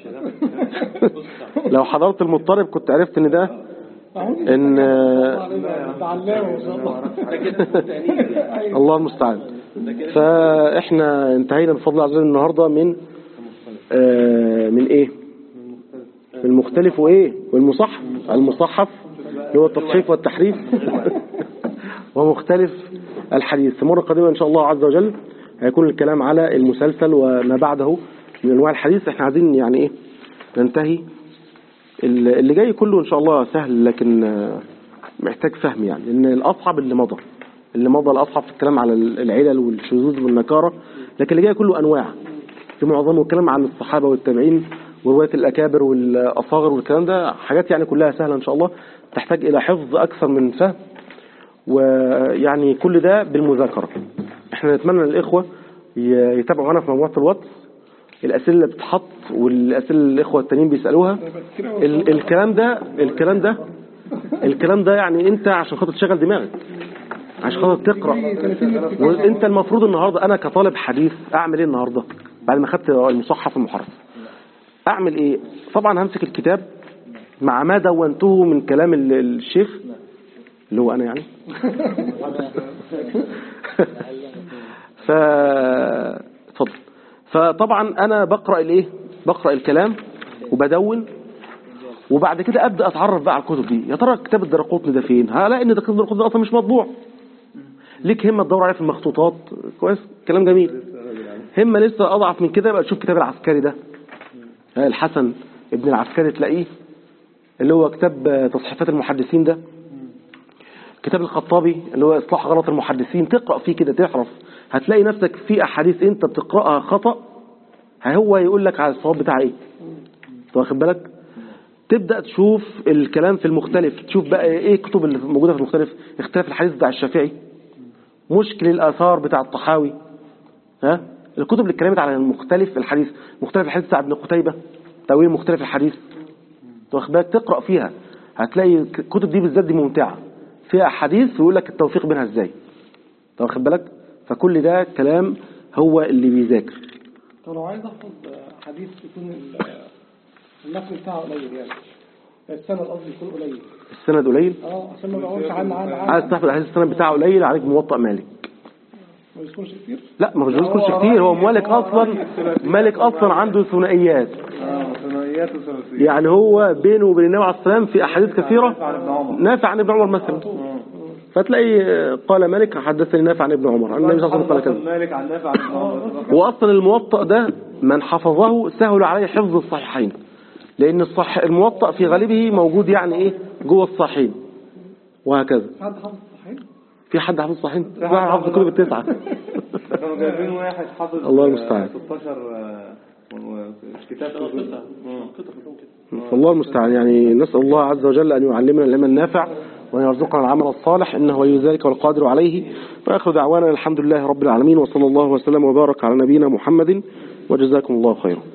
Speaker 1: لو حضرت المضطرب كنت عرفت ان ده
Speaker 2: أهو
Speaker 1: ان
Speaker 2: أنت علامة ما شاء الله
Speaker 1: الله المستعان فاحنا انتهينا بفضل الله عز وجل النهارده من آه من ايه من المختلف وايه والمصحف المصحف اللي هو التصحيف والتحريف ومختلف الحديث مرة قادمة ان شاء الله عز وجل هيكون الكلام على المسلسل وما بعده من انواع الحديث احنا عايزين يعني ايه ننتهي اللي جاي كله ان شاء الله سهل لكن آه، محتاج فهم يعني لان الاصعب اللي مضى اللي مضى الاصعب في الكلام على العلل والشذوذ والنكاره لكن اللي جاي كله انواع في معظمه الكلام عن الصحابه والتابعين وروايه الاكابر والاصاغر والكلام ده حاجات يعني كلها سهله ان شاء الله تحتاج الى حفظ اكثر من فهم ويعني كل ده بالمذاكره احنا نتمنى الاخوه ي- يتابعوا معانا في مجموعه الواتس الاسئله اللي بتتحط والاسئله اللي الاخوه التانيين بيسالوها ال الكلام ده الكلام ده الكلام ده يعني انت عشان خاطر تشغل دماغك عشان خاطر تقرا وانت المفروض النهارده انا كطالب حديث اعمل ايه النهارده بعد ما خدت المصحف المحرف اعمل ايه طبعا همسك الكتاب مع ما دونته من كلام ال- الشيخ اللي هو انا يعني ف اتفضل فطبعا انا بقرا الايه بقرا الكلام وبدون وبعد كده ابدا اتعرف بقى على الكتب دي يا ترى كتاب الدرقطني ده فين هلاقي ان ده كتاب الدرقطني ده اصلا مش مطبوع ليك همه تدور عليه في المخطوطات كويس كلام جميل همه لسه اضعف من كده بقى تشوف كتاب العسكري ده ها، الحسن ابن العسكري تلاقيه اللي هو كتاب تصحيفات المحدثين ده كتاب الخطابي اللي هو اصلاح غلط المحدثين تقرا فيه كده تعرف هتلاقي نفسك في احاديث انت بتقراها خطا هو يقول لك على الصواب بتاع ايه أنت واخد بالك تبدا تشوف الكلام في المختلف تشوف بقى ايه الكتب اللي موجوده في المختلف اختلاف الحديث بتاع الشافعي مشكل الاثار بتاع الطحاوي ها الكتب اللي اتكلمت على المختلف الحديث مختلف الحديث بتاع ابن قتيبة تأويل مختلف الحديث أنت واخد بالك تقرأ فيها هتلاقي الكتب دي بالذات دي ممتعة فيها أحاديث ويقول لك التوفيق بينها ازاي أنت واخد بالك فكل ده كلام هو اللي بيذاكر
Speaker 2: طب لو عايز احفظ حديث يكون ال- النقل بتاعه قليل يعني السند قصدي يكون قليل
Speaker 1: السند قليل
Speaker 2: اه عشان ما بقولش عن عن
Speaker 1: عايز
Speaker 2: عن
Speaker 1: تحفظ الحديث السند بتاعه قليل عليك موطأ مالك
Speaker 2: ما يذكرش كتير
Speaker 1: لا ما هو مش بيذكرش كتير هو مالك اصلا مالك اصلا عنده ثنائيات
Speaker 5: اه ثنائيات وثلاثيات
Speaker 1: يعني هو بينه وبين النبي عليه الصلاه والسلام في احاديث كثيره
Speaker 5: عن ابن عمر
Speaker 1: نافع عن ابن عمر مثلا فتلاقي قال مالك حدثني نافع عن ابن عمر عن النبي صلى الله عليه وسلم قال كذا
Speaker 5: مالك عن نافع عن ابن عمر
Speaker 1: واصلا الموطأ ده من حفظه سهل عليه حفظ الصحيحين لان الصح الموطأ في غالبه موجود يعني ايه جوه الصحيحين وهكذا
Speaker 2: حد حافظ صحيح
Speaker 1: في حد حافظ الصحيحين واحد حافظ الكتب التسعه
Speaker 5: ده كانوا جايبين واحد حافظ
Speaker 1: الله المستعان.
Speaker 5: آه، 16 آه، و- و- كتاب في الجزء. مم.
Speaker 1: الله المستعان يعني نسأل الله عز وجل أن يعلمنا العلم النافع وأن يرزقنا العمل الصالح إنه ولي ذلك والقادر عليه وآخر دعوانا الحمد لله رب العالمين وصلى الله وسلم وبارك على نبينا محمد وجزاكم الله خيرا